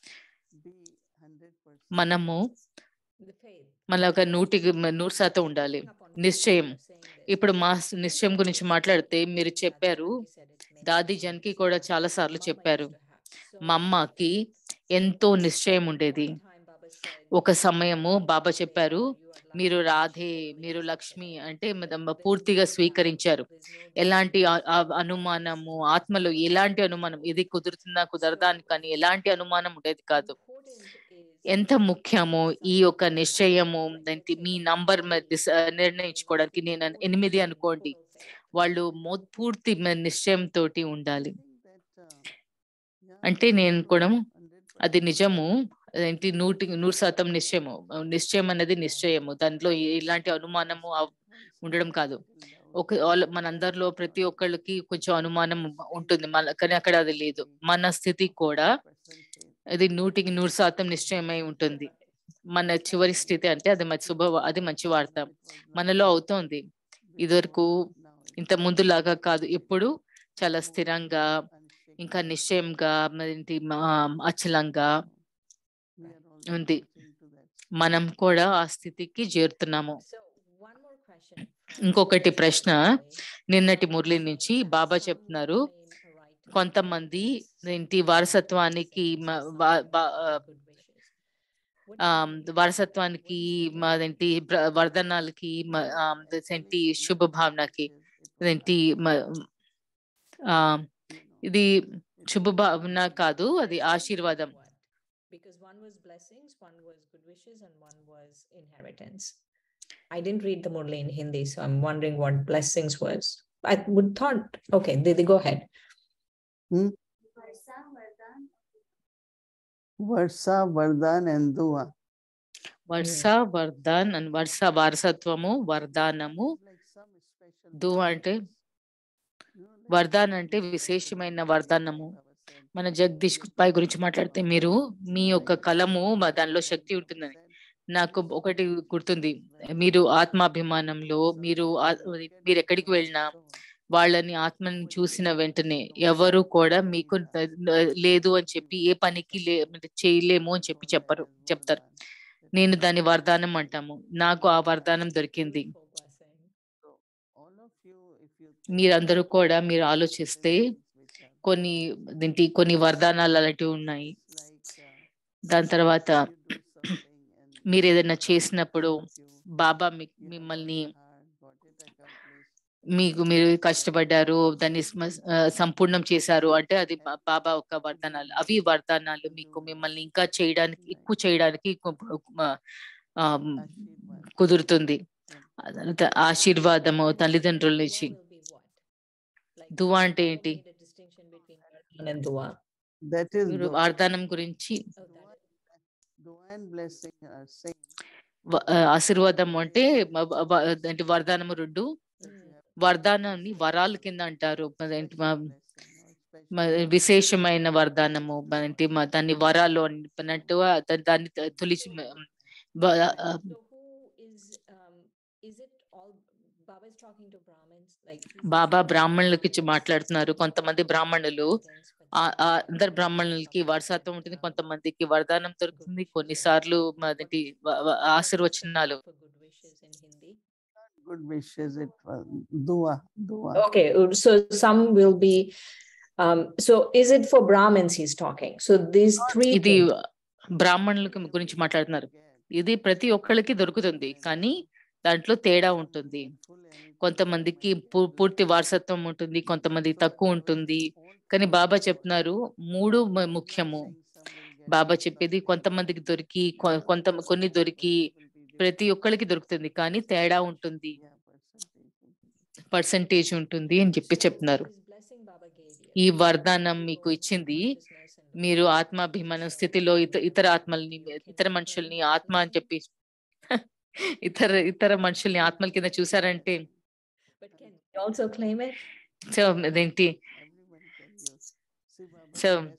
మనము మన ఒక నూటికి మ- నూరు శాతం ఉండాలి నిశ్చయం ఇప్పుడు మా స్- నిశ్చయం గురించి మాట్లాడితే మీరు చెప్పారు దాది జన్కి కూడా చాలా సార్లు చెప్పారు మా అమ్మకి ఎంతో నిశ్చయం ఉండేది ఒక సమయము బాబా చెప్పారు మీరు రాధే మీరు లక్ష్మి అంటే మదమ్మ పూర్తిగా స్వీకరించారు ఎలాంటి ఆ- ఆ అనుమానము ఆత్మలో ఎలాంటి అనుమానం ఇది కుదురుతుందా కుదరదా అని కానీ ఎలాంటి అనుమానం ఉండేది కాదు ఎంత ముఖ్యమో ఈ యొక్క నిశ్చయము ఏంటి మీ నంబర్ నిర్ణయించుకోవడానికి నేను అన్- ఎనిమిది అనుకోండి వాళ్ళు మొ- పూర్తి మ- నిశ్చయం తోటి ఉండాలి అంటే నేను కూడా అది నిజము ఏంటి నూటి నూరు శాతం నిశ్చయము నిశ్చయం అనేది నిశ్చయము దాంట్లో ఎలాంటి అనుమానము అవ్- ఉండడం కాదు ఒక ఆల్- మనందరిలో ప్రతి ఒక్కళ్ళకి కొంచెం అనుమానం ఉంటుంది మన కానీ అక్కడ అది లేదు మన స్థితి కూడా ఇది నూటికి నూరు శాతం నిశ్చయమై ఉంటుంది మన చివరి స్థితి అంటే అది మంచి శుభ అది మంచి వార్త మనలో అవుతోంది ఇదివరకు ఇంత ముందులాగా కాదు ఎప్పుడు చాలా స్థిరంగా ఇంకా నిశ్చయంగా మరేంటి మా- అచలంగా ఉంది. మనం కూడా ఆ స్థితికి చేరుతున్నాము ఇంకొకటి ప్రశ్న నిన్నటి మురళి నుంచి బాబా చెప్తున్నారు కొంతమంది ఏంటి వారసత్వానికి మ- వా- వా- ఆ, వారసత్వానికి మాదేంటి బ్ర- వరదనాలకి మ- ఆ, ఏంటి శుభ భావనకి ఏంటి మ- ఆ, ఇది శుభ భావన కాదు అది ఆశీర్వాదం Because one was blessings, one was good wishes, and one was inheritance. I didn't read the Murli in Hindi, so I'm wondering what blessings was. I would thought, okay, Didi, go ahead. Varsa, Vardhan, and Dua. వర్ష వర్ధన్ అని వర్ష వారసత్వము వరదానము దువ అంటే వరదాన్ అంటే విశేషమైన వరదానము మన జగదీష్ పై గురించి మాట్లాడితే మీరు మీ యొక్క కలము మా దానిలో శక్తి ఉంటుందని నాకు ఒకటి గుర్తుంది మీరు ఆత్మాభిమానంలో మీరు ఆ- మీరు ఎక్కడికి వెళ్ళినా వాళ్ళని ఆత్మని చూసిన వెంటనే ఎవరు కూడా మీకు లేదు అని చెప్పి ఏ పనికి లే చేయలేము అని చెప్పి చెప్పరు చెప్తారు నేను దాని వరదానం అంటాము నాకు ఆ వరదానం దొరికింది మీరందరూ కూడా మీరు ఆలోచిస్తే కొన్ని దీంటి కొన్ని వరదానాలు అలాంటివి ఉన్నాయి దాని తర్వాత మీరు ఏదైనా చేసినప్పుడు బాబా మీ- మిమ్మల్ని మీకు మీరు కష్టపడ్డారు దాన్ని స్మ- ఆ, సంపూర్ణం చేశారు అంటే అది బా- బాబా ఒక వరదానాలు అవి వరదానాలు మీకు మిమ్మల్ని ఇంకా చేయడానికి ఎక్కువ చేయడానికి కు- ఆ, ఆ, కుదురుతుంది అదంతా ఆశీర్వాదము తల్లిదండ్రుల నుంచి దువా అంటే ఏంటి And dua. That is మీరు dua. వాగ్దానం గురించి Oh, that is- Dua and blessing are same. వ- ఆ, ఆశీర్వాదం అంటే మ- వ- వ- అంటే వరదానము రెండు వరదానాన్ని వరాల కింద అంటారు అదేంటి మా- మ- విశేషమైన వరదానము అంటే మా దాన్ని వరాలు అన్నట్టు దా- దాన్ని త- తొలిచి మ- వ- ఆ, So who is um is it all Baba is talking to Brahmins like he's Baba saying బ్రాహ్మణులకి ఇచ్చి Brahmins మాట్లాడుతున్నారు కొంతమంది బ్రాహ్మణులు things, but ఆ some ఆ people అందరు have బ్రాహ్మణులకి some వారసత్వం kind ఉంటుంది of, కొంతమందికి వరదానం good దొరుకుతుంది wishes. కొన్నిసార్లు What- మాది what- what is ఆశీర్వచనాలు for good wishes in Hindi? Good wishes. It was dua. Dua. Okay, uh, so some will be um so is it for Brahmins he's talking? So these three ఇది things, బ్రాహ్మణులకి గురించి మాట్లాడుతున్నారు ఇది ప్రతి ఒక్కళ్ళకి దొరుకుతుంది కానీ దాంట్లో తేడా ఉంటుంది కొంతమందికి పూ- పూర్తి వారసత్వం ఉంటుంది కొంతమంది తక్కువ ఉంటుంది కానీ బాబా చెప్తున్నారు మూడు మ- ముఖ్యము బాబా చెప్పేది కొంతమందికి దొరికి కొ- కొంత కొన్ని దొరికి ప్రతి ఒక్కళ్ళకి దొరుకుతుంది కానీ తేడా ఉంటుంది పర్సంటేజ్ ఉంటుంది అని చెప్పి చెప్తున్నారు this blessing Baba gave you, ఈ వరదానం మీకు ఇచ్చింది consciousness and మీరు ఆత్మాభిమానం స్థితిలో ఇత ఇతర ఆత్మల్ని ఇతర మనుషుల్ని ఆత్మ అని చెప్పి ఇతర ఇతర మనుషుల్ని ఆత్మల కింద చూసారంటే but can we also claim it? So అదేంటి Everyone can use. See, Baba's So, blessings.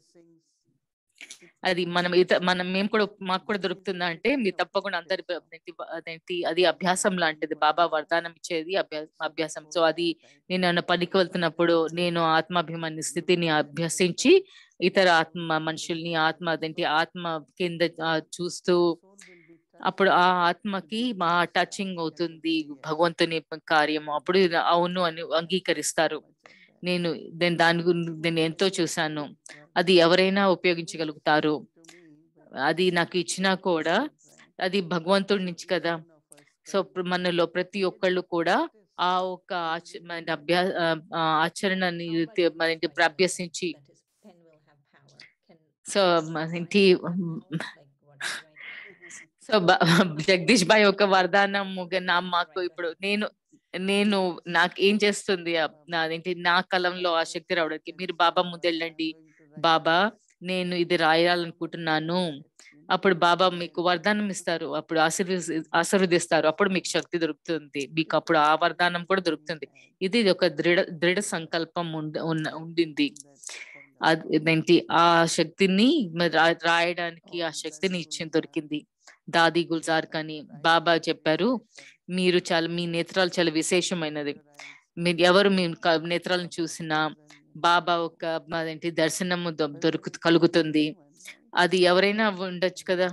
అది మనం ఇత మనం మేము కూడా మాకు కూడా దొరుకుతుందా అంటే మీరు తప్పకుండా అందరి బ- అదేంటి బ- అదేంటి అది అభ్యాసం లాంటిది బాబా వరదానం ఇచ్చేది అభ్యాస అభ్యాసం సో అది నేను ఏమైనా పనికి వెళ్తున్నప్పుడు నేను ఆత్మాభిమాని స్థితిని అభ్యసించి ఇతర ఆత్మ మనుషుల్ని ఆత్మ అదేంటి ఆత్మ కింద ఆ, చూస్తూ అప్పుడు ఆ ఆత్మకి మా టచింగ్ అవుతుంది భగవంతుని కార్యము అప్పుడు ఇది అవును అని అంగీకరిస్తారు నేను నేను దాని గురించి నేను ఎంతో చూశాను అది ఎవరైనా ఉపయోగించగలుగుతారు అది నాకు ఇచ్చినా కూడా అది భగవంతుడి నుంచి కదా సో ప్ర- మనలో ప్రతి ఒక్కళ్ళు కూడా ఆ ఒక ఆచ- మన అభ్యా ఆ, ఆ ఆచరణని How much తే- మన does ఇంటి pen అభ్యసించి that is pen will have power? Can so can మన write ఇంటి it down? Like what is writing? So బ- జగదీష్ భాయ్ ఒక వరదానం నా మాకు ఇప్పుడు నేను నేను నాకు ఏం చేస్తుంది ఆ- నాదేంటి నా కలంలో ఆ శక్తి రావడానికి మీరు బాబా ముందెళ్ళండి బాబా నేను ఇది రాయాలనుకుంటున్నాను అప్పుడు బాబా మీకు వరదానం ఇస్తారు అప్పుడు ఆశీర్వ ఆశీర్వదిస్తారు అప్పుడు మీకు శక్తి దొరుకుతుంది మీకు అప్పుడు ఆ వరదానం కూడా దొరుకుతుంది ఇది ఒక దృఢ దృఢ సంకల్పం ఉండ ఉన్న- ఉండింది అది ఇదేంటి ఆ శక్తిని మరి రా- రాయడానికి ఆ శక్తిని ఇచ్చి దొరికింది దాది గుల్జార్ కానీ బాబా చెప్పారు మీరు చాలా మీ నేత్రాలు చాలా విశేషమైనది మీరు ఎవరు మీ క- నేత్రాలను చూసినా బాబా ఒక అదేంటి దర్శనము దొ- దొరుకు కలుగుతుంది అది ఎవరైనా ఉండొచ్చు కదా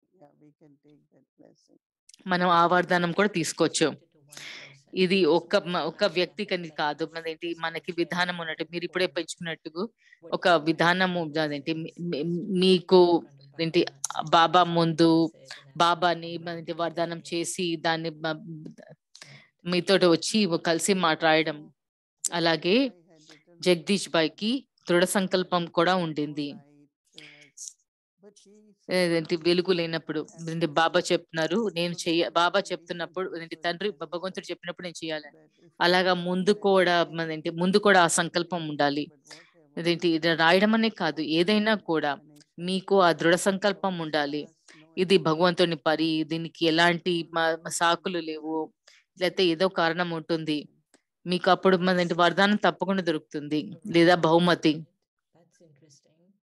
మనం ఆ వరదానం కూడా తీసుకోవచ్చు ఇది ఒక మ- ఒక వ్యక్తికని కాదు అదేంటి మనకి విధానం ఉన్నట్టు మీరు ఇప్పుడే పెంచుకున్నట్టు ఒక విధానము అదేంటి మీ- మీ- మీకు ఏంటి బాబా ముందు బాబాని మనకి వరదానం చేసి దాన్ని మ- మీతోటి వచ్చి కలిసి మాట్లాడడం అలాగే జగదీష్ బాయ్కి దృఢ సంకల్పం కూడా ఉండింది ఏంటి వెలుగు లేనప్పుడు ఏంటి బాబా చెప్తున్నారు నేను చెయ్య బాబా చెప్తున్నప్పుడు ఏంటి తండ్రి భగవంతుడు చెప్పినప్పుడు నేను చేయాలని అలాగా ముందు కూడా ఏంటి ముందు కూడా ఆ సంకల్పం ఉండాలి ఇదేంటి ఇది రాయడం అనే కాదు ఏదైనా కూడా మీకు ఆ దృఢ సంకల్పం ఉండాలి ఇది భగవంతుని పరి దీనికి ఎలాంటి మ- మ- సాకులు లేవు లేకపోతే ఏదో కారణం ఉంటుంది మీకు అప్పుడు మన వరదానం తప్పకుండా దొరుకుతుంది లేదా బహుమతి That's interesting.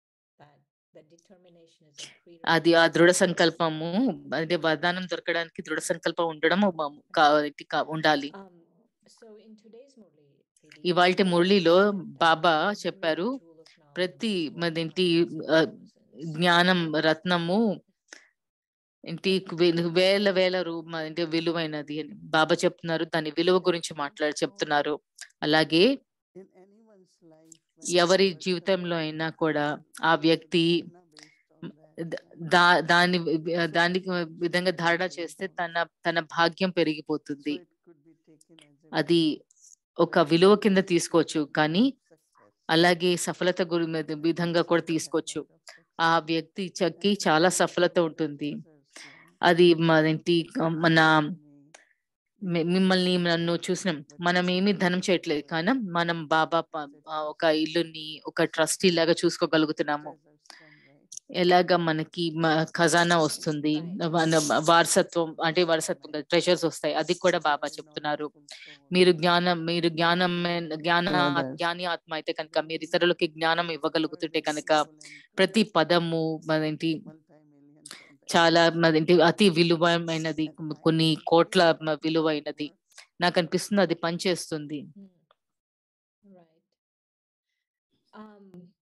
determination is a అది ఆ దృఢ prerequisite. సంకల్పము అంటే వరదానం దొరకడానికి దృఢ సంకల్పం ఉండడం మ- కా- ఇది కా- ఉండాలి Um, so in today's Murli, Didi, ఇవాల్టి Baba మురళిలో said that Baba every చెప్పారు jewel of knowledge ప్రతి is worth మదేంటి thousands ఆ, of thousands. జ్ఞానం రత్నము ఏంటి వే- వేల వేల రూ మ- అంటే విలువైనది అని బాబా చెప్తున్నారు దాని విలువ గురించి మాట్లాడి చెప్తున్నారు అలాగే In anyone's life, when ఎవరి a person జీవితంలో అయినా కూడా ఆ takes వ్యక్తి dharana based on that, ద- దా దాని వి- దానికి విధంగా ధారణ చేస్తే తన తన భాగ్యం so పెరిగిపోతుంది it could be taken as a అది means ఒక విలువ కింద తీసుకోవచ్చు కానీ success. అలాగే సఫలత గురి మీద విధంగా కూడా తీసుకోవచ్చు ఆ వ్యక్తి చక్కి చాలా సఫలత ఉంటుంది అది మదేంటి మన మి- మిమ్మల్ని నన్ను చూసినాం మనం ఏమి ధనం చేయట్లేదు కానీ మనం బాబా ప- ఆ ఒక ఇల్లుని ఒక ట్రస్టీ లాగా చూసుకోగలుగుతున్నాము ఎలాగ మనకి మ- ఖజానా వస్తుంది మన వారసత్వం అంటే వారసత్వం ట్రెషర్స్ వస్తాయి అది కూడా బాబా చెప్తున్నారు మీరు జ్ఞానం మీరు జ్ఞానం జ్ఞాన Brothers. జ్ఞాని ఆత్మ అయితే కనుక మీరు ఇతరులకి జ్ఞానం ఇవ్వగలుగుతుంటే కనుక ప్రతి పదము మదేంటి చాలా మదేంటి అతి విలువైనది కొన్ని కోట్ల మ- విలువైనది నాకు అనిపిస్తుంది అది పనిచేస్తుంది Hmm. Right. Um,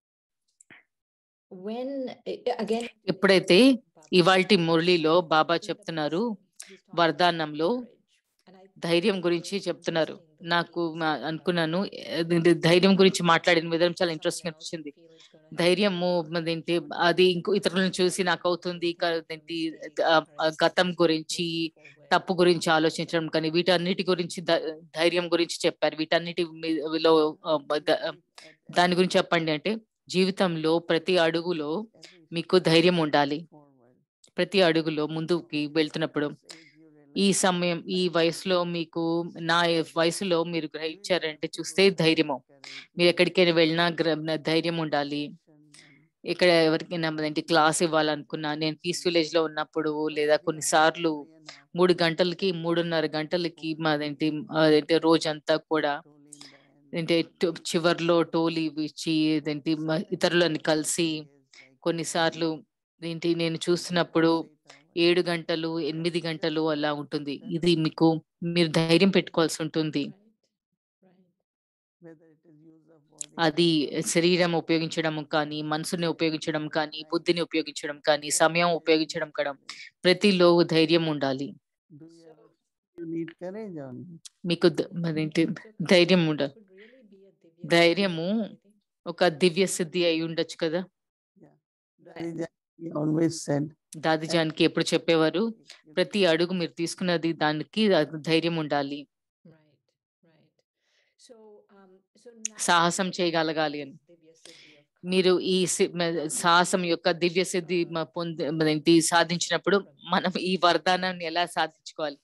when a- again ఎప్పుడైతే Baba ఇవాల్టి said మురళిలో బాబా in the చెప్తున్నారు blessing, he's talking వరదానంలో about courage. And I thought ధైర్యం it was గురించి very చెప్తున్నారు interesting the నాకు way he మా- spoke about అనుకున్నాను it. అది- ఇది ధైర్యం గురించి మాట్లాడిన విధానం చాలా Someone ఇంట్రెస్టింగ్ else అనిపించింది will feel it's gonna ధైర్యము help ఏంటి someone అది else. ఇంకో ఇతరులను చూసి నాకు అవుతుంది Think of ఏంటి the mistakes ఆ, or ఆ గతం steps గురించి moving forward. తప్పు గురించి ఆలోచించడం కానీ వీటన్నిటి గురించి ధ- ధైర్యం గురించి చెప్పారు వీటన్నిటి మీలో ఆ, ద- దాని గురించి చెప్పండి అంటే జీవితంలో ప్రతి అడుగులో మీకు ధైర్యం ఉండాలి ప్రతి అడుగులో ముందుకి వెళ్తున్నప్పుడు ఈ సమయం ఈ వయసులో మీకు నా వయసులో మీరు గ్రహించారంటే చూస్తే ధైర్యము మీరు ఎక్కడికైనా వెళ్ళినా గ్ర- ధైర్యం ఉండాలి ఇక్కడ ఎవరికైనా ఏంటి క్లాస్ ఇవ్వాలనుకున్నా నేను పీస్ విలేజ్ లో ఉన్నప్పుడు లేదా కొన్నిసార్లు మూడు గంటలకి మూడున్నర గంటలకి మాదేంటి అదేంటి రోజంతా కూడా ఏంటి టు- చివర్లో టోలీ ఇచ్చి ఇదేంటి మ- ఇతరులని కలిసి కొన్నిసార్లు ఏంటి నేను చూస్తున్నప్పుడు ఏడు గంటలు ఎనిమిది గంటలు అలా ఉంటుంది ఇది మీకు మీరు ధైర్యం పెట్టుకోవాల్సి ఉంటుంది Right. Right. అది శరీరం ఉపయోగించడం కానీ మనసుని ఉపయోగించడం కానీ బుద్ధిని ఉపయోగించడం కానీ సమయం ఉపయోగించడం కూడా ప్రతిలో ధైర్యం ఉండాలి You need courage only. మీకు ద- మరేంటి ధైర్యం ఉండాలి Could really be a divya ధైర్యము siddhi, I think. ఒక దివ్య సిద్ధి అయి ఉండొచ్చు కదా Daddy He always said, దాదిజానికి ఎప్పుడు చెప్పేవారు ప్రతి అడుగు మీరు తీసుకున్నది దానికి అది ధైర్యం ఉండాలి Right. Right. So, um, so now సాహసం that చేయగలగాలి this అని divya siddhi of మీరు courage, ఈ సి- మ- సాహసం యొక్క దివ్య సిద్ధి మ- పొంది ఏంటి సాధించినప్పుడు మనం ఈ వరదానాన్ని ఎలా సాధించుకోవాలి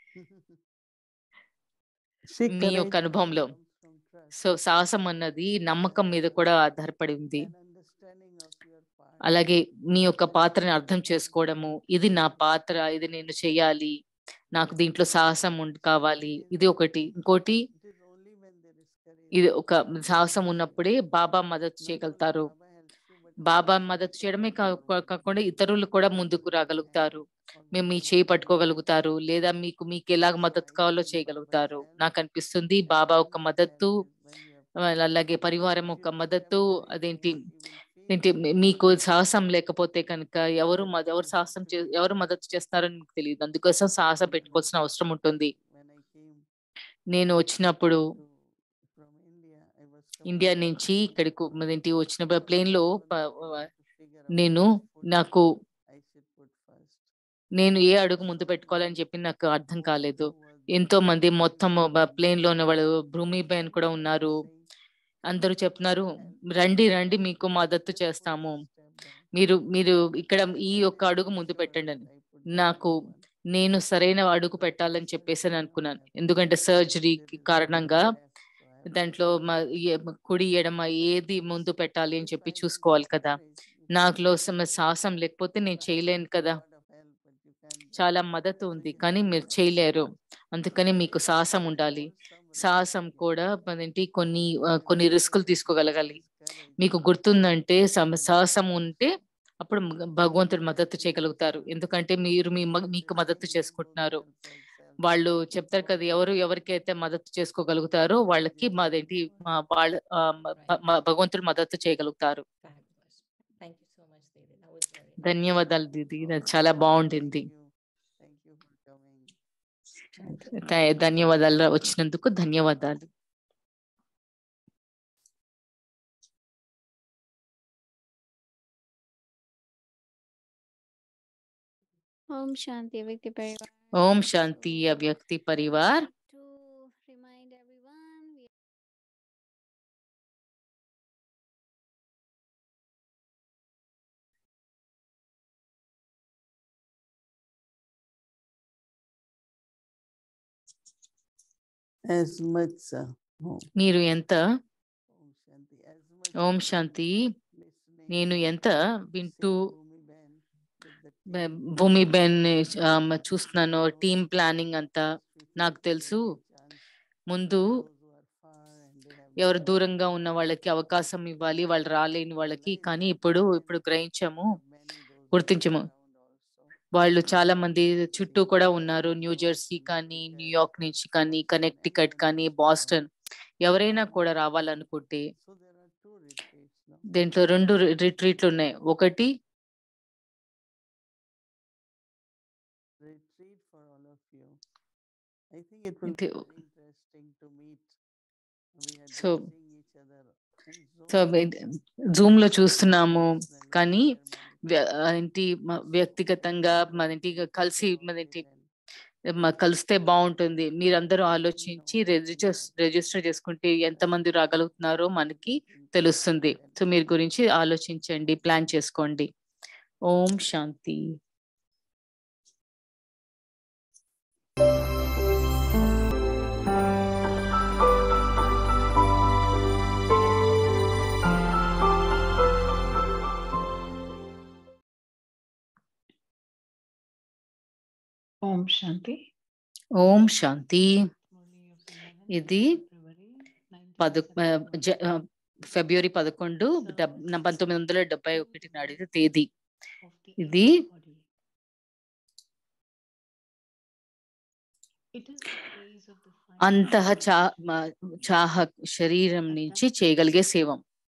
See, మీ courage యొక్క అనుభవంలో comes from trust సో సాహసం అన్నది నమ్మకం మీద కూడా ఆధారపడి ఉంది and understanding of your part. అలాగే మీ యొక్క పాత్రని అర్థం చేసుకోవడము ఇది నా పాత్ర ఇది నేను చేయాలి నాకు దీంట్లో సాహసం ఉండ్- కావాలి ఇది ఒకటి ఇంకోటి It is only when there is courage. ఇది ఒక సాహసం ఉన్నప్పుడే బాబా మద్దతు చేయగలుగుతారు Baba helps you, but బాబా మద్దతు చేయడమే కా- కా- కాకుండా ఇతరులు కూడా ముందుకు రాగలుగుతారు మేము మీ చేయి పట్టుకోగలుగుతారు లేదా మీకు మీకు ఎలాగ మద్దతు కావాలో చేయగలుగుతారు నాకు అనిపిస్తుంది బాబా ఒక మద్దతు అలాగే పరివారం ఒక మద్దతు అదేంటి ఏంటి మీ- మీకు సాహసం లేకపోతే కనుక ఎవరు మద- ఎవరు సాహసం చే ఎవరు మద్దతు చేస్తారని మీకు తెలియదు అందుకోసం సాహసం పెట్టుకోవాల్సిన అవసరం ఉంటుంది when I came నేను వచ్చినప్పుడు to, from India, I was India completely నుంచి unable ఇక్కడికి to ఏంటి వచ్చిన ప్లేన్ లో even ప- to figure out నేను which foot నాకు I should put first. నేను ఏ అడుగు ముందు పెట్టుకోవాలని చెప్పి నాకు అర్థం కాలేదు Who was ఎంతో there? మంది మొత్తం Everybody ప్లేన్ లో ఉన్న వాళ్ళు was భూమి పైన కూడా saying, ఉన్నారు అందరూ చెప్తున్నారు రండి రండి మీకు మద్దతు చేస్తాము మీరు మీరు ఇక్కడ ఈ యొక్క అడుగు ముందు పెట్టండి అని నాకు నేను సరైన అడుగు పెట్టాలని చెప్పేసి అని అనుకున్నాను ఎందుకంటే సర్జరీ కారణంగా దాంట్లో మ- ఏ- కుడి ఎడమ ఏది ముందు పెట్టాలి అని చెప్పి చూసుకోవాలి కదా నాకులో సమ- సాహసం లేకపోతే నేను చేయలేను కదా చాలా మద్దతు ఉంది కానీ మీరు చేయలేరు అందుకని మీకు సాహసం ఉండాలి సాహసం కూడా ఏంటి కొన్ని ఆ, కొన్ని రిస్కులు తీసుకోగలగాలి మీకు గుర్తుందంటే సమ- సాహసం ఉంటే అప్పుడు మ- భగవంతుడు మద్దతు చేయగలుగుతారు ఎందుకంటే మీరు మీ మ- మీకు మద్దతు చేసుకుంటున్నారు వాళ్ళు చెప్తారు కదా ఎవరు ఎవరికైతే మద్దతు చేసుకోగలుగుతారో వాళ్ళకి మాదేంటి మా- వాళ్ళ ఆ, మ- మ- భగవంతుడు మద్దతు చేయగలుగుతారు Fabulous. Thank you so much, Didi. That was very nice. ధన్యవాదాలు దీది అది చాలా బాగుంటుంది థ్యాంక్ యూ ఫర్ కమింగ్ ధ- ధన్యవాదాలు వచ్చినందుకు ధన్యవాదాలు Om Shanti Vikti Parivar. Om Shanti అవ్యక్తి Parivar To remind everyone, we as much uh, oh, మీరు ఎంత Om Shanti, as much ఓం as శాంతి listening నేను ఎంత to వింటూ Bhumi Ben with the బ- team భూమి బెన్ ఆ, మ- చూస్తున్నాను టీమ్ ప్లానింగ్ అంతా నాకు తెలుసు ముందు ఎవరు దూరంగా ఉన్న వాళ్ళకి అవకాశం ఇవ్వాలి వాళ్ళు రాలేని వాళ్ళకి కానీ ఇప్పుడు ఇప్పుడు గ్రహించాము గుర్తించము వాళ్ళు చాలా మంది చుట్టూ కూడా ఉన్నారు న్యూ జెర్సీ కానీ న్యూయార్క్ నుంచి కానీ కనెక్టికట్ కానీ బాస్టన్ ఎవరైనా కూడా రావాలనుకుంటే So there are two retreats now. దీంట్లో రెండు రి- రిట్రీట్లు ఉన్నాయి ఒకటి Retreat for all of you. I think it will be The- very interesting to meet. We had So- been seeing each other in so Zoom. Zoom లో చూస్తున్నాము Personally, కానీ ceremony. వ్య- ఏంటి మ- వ్యక్తిగతంగా మనేంటి కలిసి మనేంటి మ- కలిస్తే బాగుంటుంది మీరందరూ ఆలోచించి రిజిస్టర్ రిజిస్టర్ చేసుకుంటే ఎంతమంది రాగలుగుతున్నారో మనకి తెలుస్తుంది సో మీరు గురించి ఆలోచించండి ప్లాన్ చేసుకోండి ఓం శాంతి ఓం శాంతి ఓం శాంతి ఇది పద ఆ, జ- ఆ, ఫిబ్రవరి పదకొండు డబ్ న- పంతొమ్మిది వందల డెబ్బై ఒకటి నాటి తేదీ ఇది అంతః చా మ- చాహ శరీరం నుంచి చేయగలిగే సేవం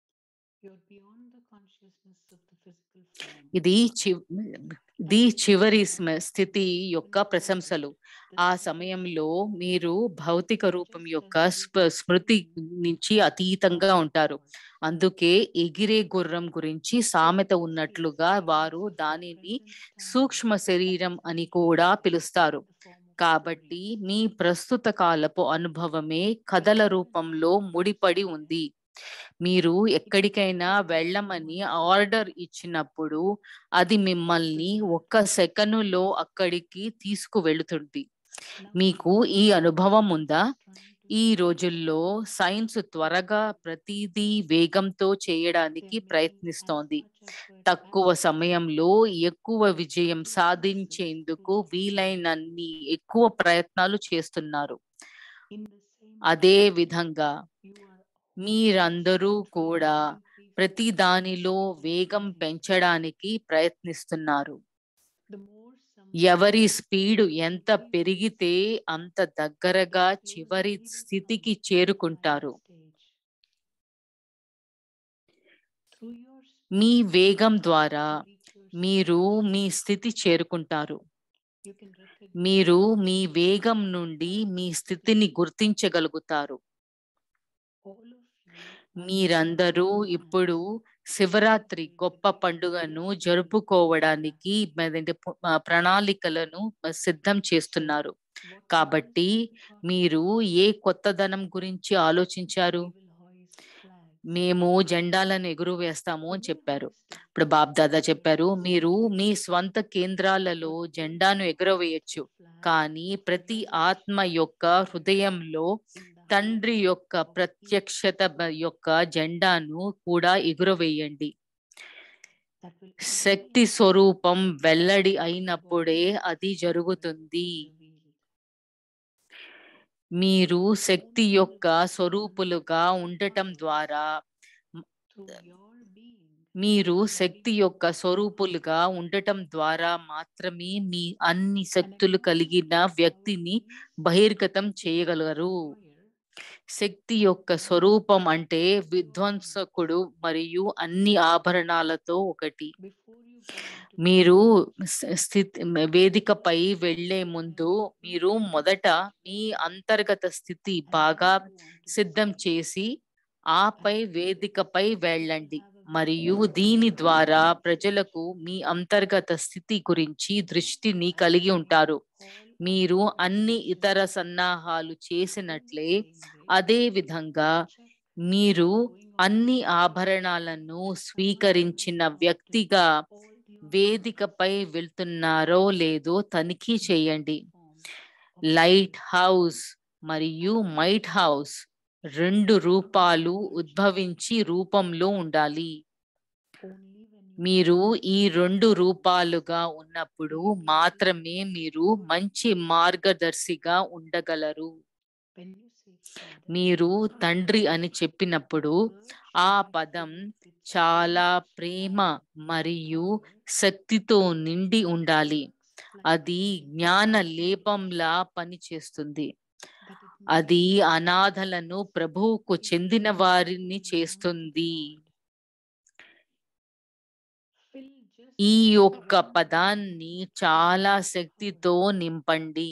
ఇది చి- ఇది చివరి స్మ- స్థితి యొక్క ప్రశంసలు ఆ సమయంలో మీరు భౌతిక రూపం యొక్క స్ప- స్మృతి నుంచి అతీతంగా ఉంటారు అందుకే ఎగిరే గుర్రం గురించి సామెత ఉన్నట్లుగా వారు దానిని సూక్ష్మ శరీరం అని కూడా పిలుస్తారు కాబట్టి మీ ప్రస్తుత కాలపు అనుభవమే కథల రూపంలో ముడిపడి ఉంది మీరు ఎక్కడికైనా వెళ్ళమని ఆర్డర్ ఇచ్చినప్పుడు అది మిమ్మల్ని ఒక్క సెకనులో అక్కడికి తీసుకువెళుతుంది మీకు ఈ అనుభవం ఉందా ఈ రోజుల్లో సైన్స్ త్వరగా ప్రతిదీ వేగంతో చేయడానికి ప్రయత్నిస్తోంది తక్కువ సమయంలో ఎక్కువ విజయం సాధించేందుకు వీలైనన్ని ఎక్కువ ప్రయత్నాలు చేస్తున్నారు అదే విధంగా మీరందరూ కూడా ప్రతి దానిలో వేగం పెంచడానికి ప్రయత్నిస్తున్నారు ఎవరి స్పీడు ఎంత పెరిగితే అంత దగ్గరగా చివరి స్థితికి చేరుకుంటారు మీ వేగం ద్వారా మీరు మీ స్థితి చేరుకుంటారు మీరు మీ వేగం నుండి మీ స్థితిని గుర్తించగలుగుతారు మీరందరూ ఇప్పుడు శివరాత్రి గొప్ప పండుగను జరుపుకోవడానికి మరేంటి పు- ఆ, ప్రణాళికలను సిద్ధం చేస్తున్నారు కాబట్టి మీరు ఏ కొత్తదనం గురించి ఆలోచించారు మేము జెండాలను ఎగురవేస్తాము అని చెప్పారు ఇప్పుడు బాబ్ దాదా చెప్పారు మీరు మీ స్వంత కేంద్రాలలో జెండాను ఎగురవేయచ్చు కానీ ప్రతి ఆత్మ యొక్క హృదయంలో తండ్రి యొక్క ప్రత్యక్షత బ- యొక్క జెండాను కూడా ఎగురవేయండి శక్తి స్వరూపం వెల్లడి అయినప్పుడే అది జరుగుతుంది మీరు శక్తి యొక్క స్వరూపులుగా ఉండటం ద్వారా మీరు శక్తి యొక్క స్వరూపులుగా ఉండటం ద్వారా మాత్రమే మీ అన్ని శక్తులు కలిగిన వ్యక్తిని బహిర్గతం చేయగలరు శక్తి యొక్క స్వరూపం అంటే విధ్వంసకుడు మరియు అన్ని ఆభరణాలతో ఒకటి మీరు స- స్థితి వేదికపై వెళ్లే ముందు మీరు మొదట మీ అంతర్గత స్థితి బాగా సిద్ధం చేసి ఆపై వేదికపై వెళ్ళండి మరియు దీని ద్వారా ప్రజలకు మీ అంతర్గత స్థితి గురించి దృష్టిని కలిగి ఉంటారు మీరు అన్ని ఇతర సన్నాహాలు చేసినట్లే అదే విధంగా మీరు అన్ని ఆభరణాలను స్వీకరించిన వ్యక్తిగా వేదికపై వెళ్తున్నారో లేదో తనిఖీ చేయండి లైట్ హౌస్ మరియు మైట్ హౌస్ రెండు రూపాలు ఉద్భవించి రూపంలో ఉండాలి మీరు ఈ రెండు రూపాలుగా ఉన్నప్పుడు మాత్రమే మీరు మంచి మార్గదర్శిగా ఉండగలరు మీరు తండ్రి అని చెప్పినప్పుడు ఆ పదం చాలా ప్రేమ మరియు శక్తితో నిండి ఉండాలి అది జ్ఞాన లేపంలా పనిచేస్తుంది అది అనాథలను ప్రభువుకు చెందిన వారిని చేస్తుంది ఈ యొక్క పదాన్ని చాలా శక్తితో నింపండి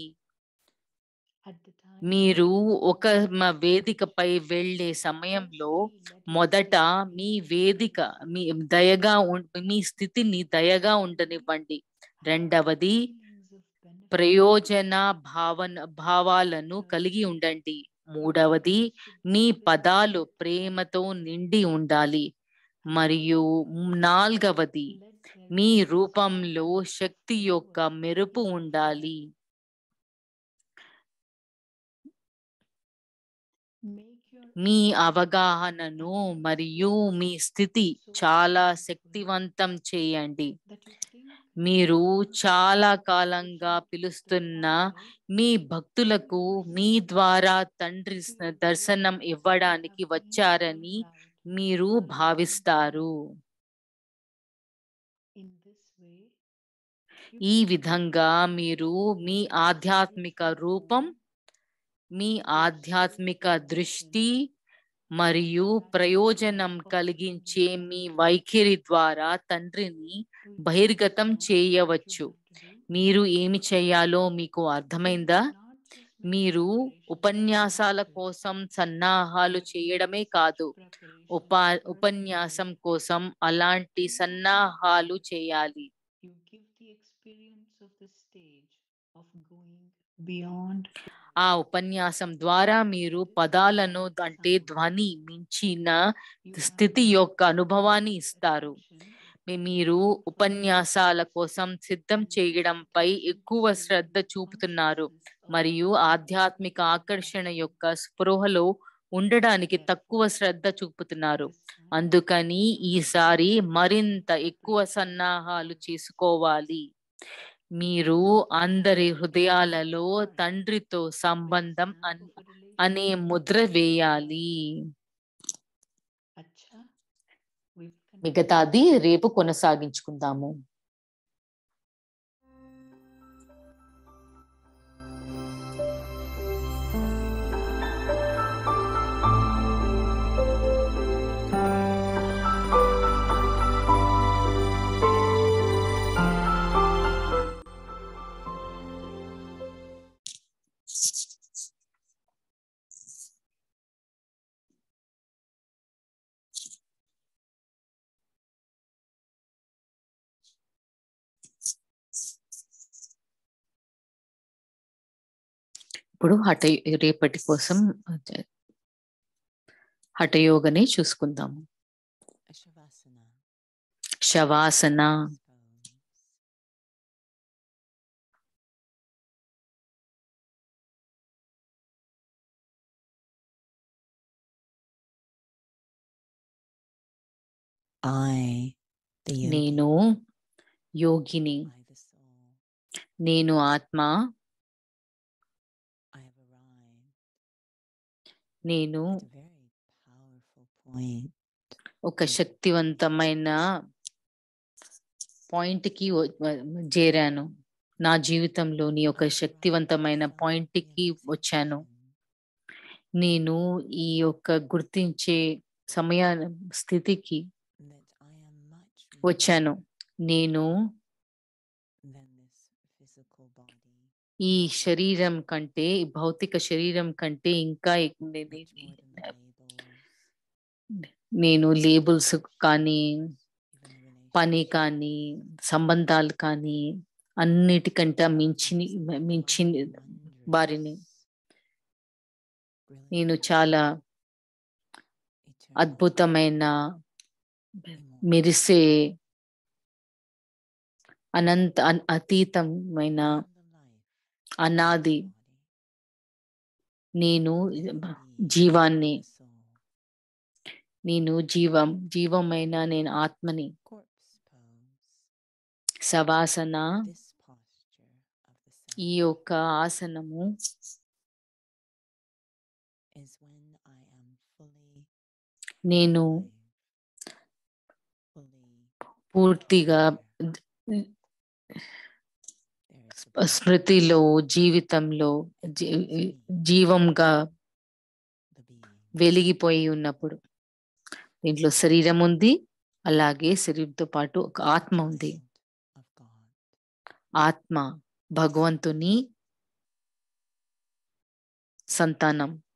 మీరు ఒక మ- వేదికపై వెళ్ళే సమయంలో మొదట మీ వేదిక మీ దయగా ఉం- మీ స్థితిని దయగా ఉండనివ్వండి రెండవది ప్రయోజన భావన భావాలను కలిగి ఉండండి మూడవది మీ పదాలు ప్రేమతో నిండి ఉండాలి మరియు నాల్గవది మీ రూపంలో శక్తి యొక్క మెరుపు ఉండాలి మీ అవగాహనను మరియు మీ స్థితి చాలా శక్తివంతం చేయండి మీరు చాలా కాలంగా పిలుస్తున్న మీ భక్తులకు మీ ద్వారా తండ్రి స- దర్శనం ఇవ్వడానికి వచ్చారని మీరు భావిస్తారు ఈ విధంగా మీరు మీ ఆధ్యాత్మిక రూపం మీ ఆధ్యాత్మిక దృష్టి మరియు ప్రయోజనం కలిగించే మీ వైఖరి ద్వారా తండ్రిని బహిర్గతం చేయవచ్చు మీరు ఏమి చేయాలో మీకు అర్థమైందా మీరు ఉపన్యాసాల కోసం సన్నాహాలు చేయడమే కాదు ఉపా ఉపన్యాసం కోసం అలాంటి సన్నాహాలు చేయాలి You give the experience of the stage of going beyond ఆ ఉపన్యాసం ద్వారా మీరు పదాలను అంటే ధ్వని మించిన స్థితి యొక్క అనుభవాన్ని ఇస్తారు మీ- మీరు ఉపన్యాసాల కోసం సిద్ధం చేయడంపై ఎక్కువ శ్రద్ధ చూపుతున్నారు మరియు ఆధ్యాత్మిక ఆకర్షణ యొక్క స్పృహలో ఉండడానికి తక్కువ శ్రద్ధ చూపుతున్నారు అందుకని ఈసారి మరింత ఎక్కువ సన్నాహాలు చేసుకోవాలి మీరు అందరి హృదయాలలో తండ్రితో సంబంధం అన్- అనే ముద్ర వేయాలి Acha, we will continue. మిగతాది రేపు కొనసాగించుకుందాము ఇప్పుడు హఠ రేపటి కోసం హఠయోగనే చూసుకుందాము Shavasana. శవాసన Pose. I, the yogi, నేను యోగిని I, the soul, నేను ఆత్మ I have arrived నేను at a very powerful point ఒక శక్తివంతమైన పాయింట్ కి వ- వ- చేరాను నా జీవితంలోని ఒక శక్తివంతమైన పాయింట్ కి వచ్చాను నేను ఈ యొక్క గుర్తించే సమయ స్థితికి that I am much వచ్చాను నేను more than this physical body, ఈ శరీరం కంటే ఈ భౌతిక శరీరం కంటే ఇంకా ఎక్- నే- much నే- more than the labels, నేను లేబుల్స్ కానీ even పని relationships, కానీ సంబంధాలు కానీ అన్నిటికంటే మించి మించి వారిని wondrous, నేను brilliant, చాలా eternal, అద్భుతమైన immortal, మెరిసే అనంత అన్- అతీతమైన beyond the life of అనాది the body, నేను is the being జీవాన్ని of the soul. నేను జీవం జీవమైన నేను ఆత్మని Corpse pose, సవాసన this posture of the ఈ self యొక్క ఆసనము is when I am fully నేను alive, fully పూర్తిగా aware. There is the స్మృతిలో జీవితంలో జీ- జీవంగా the being, వెలిగిపోయి ఉన్నప్పుడు దీంట్లో శరీరం ఉంది అలాగే శరీరంతో పాటు ఒక ఆత్మ ఉంది child of God. ఆత్మ భగవంతుని సంతానం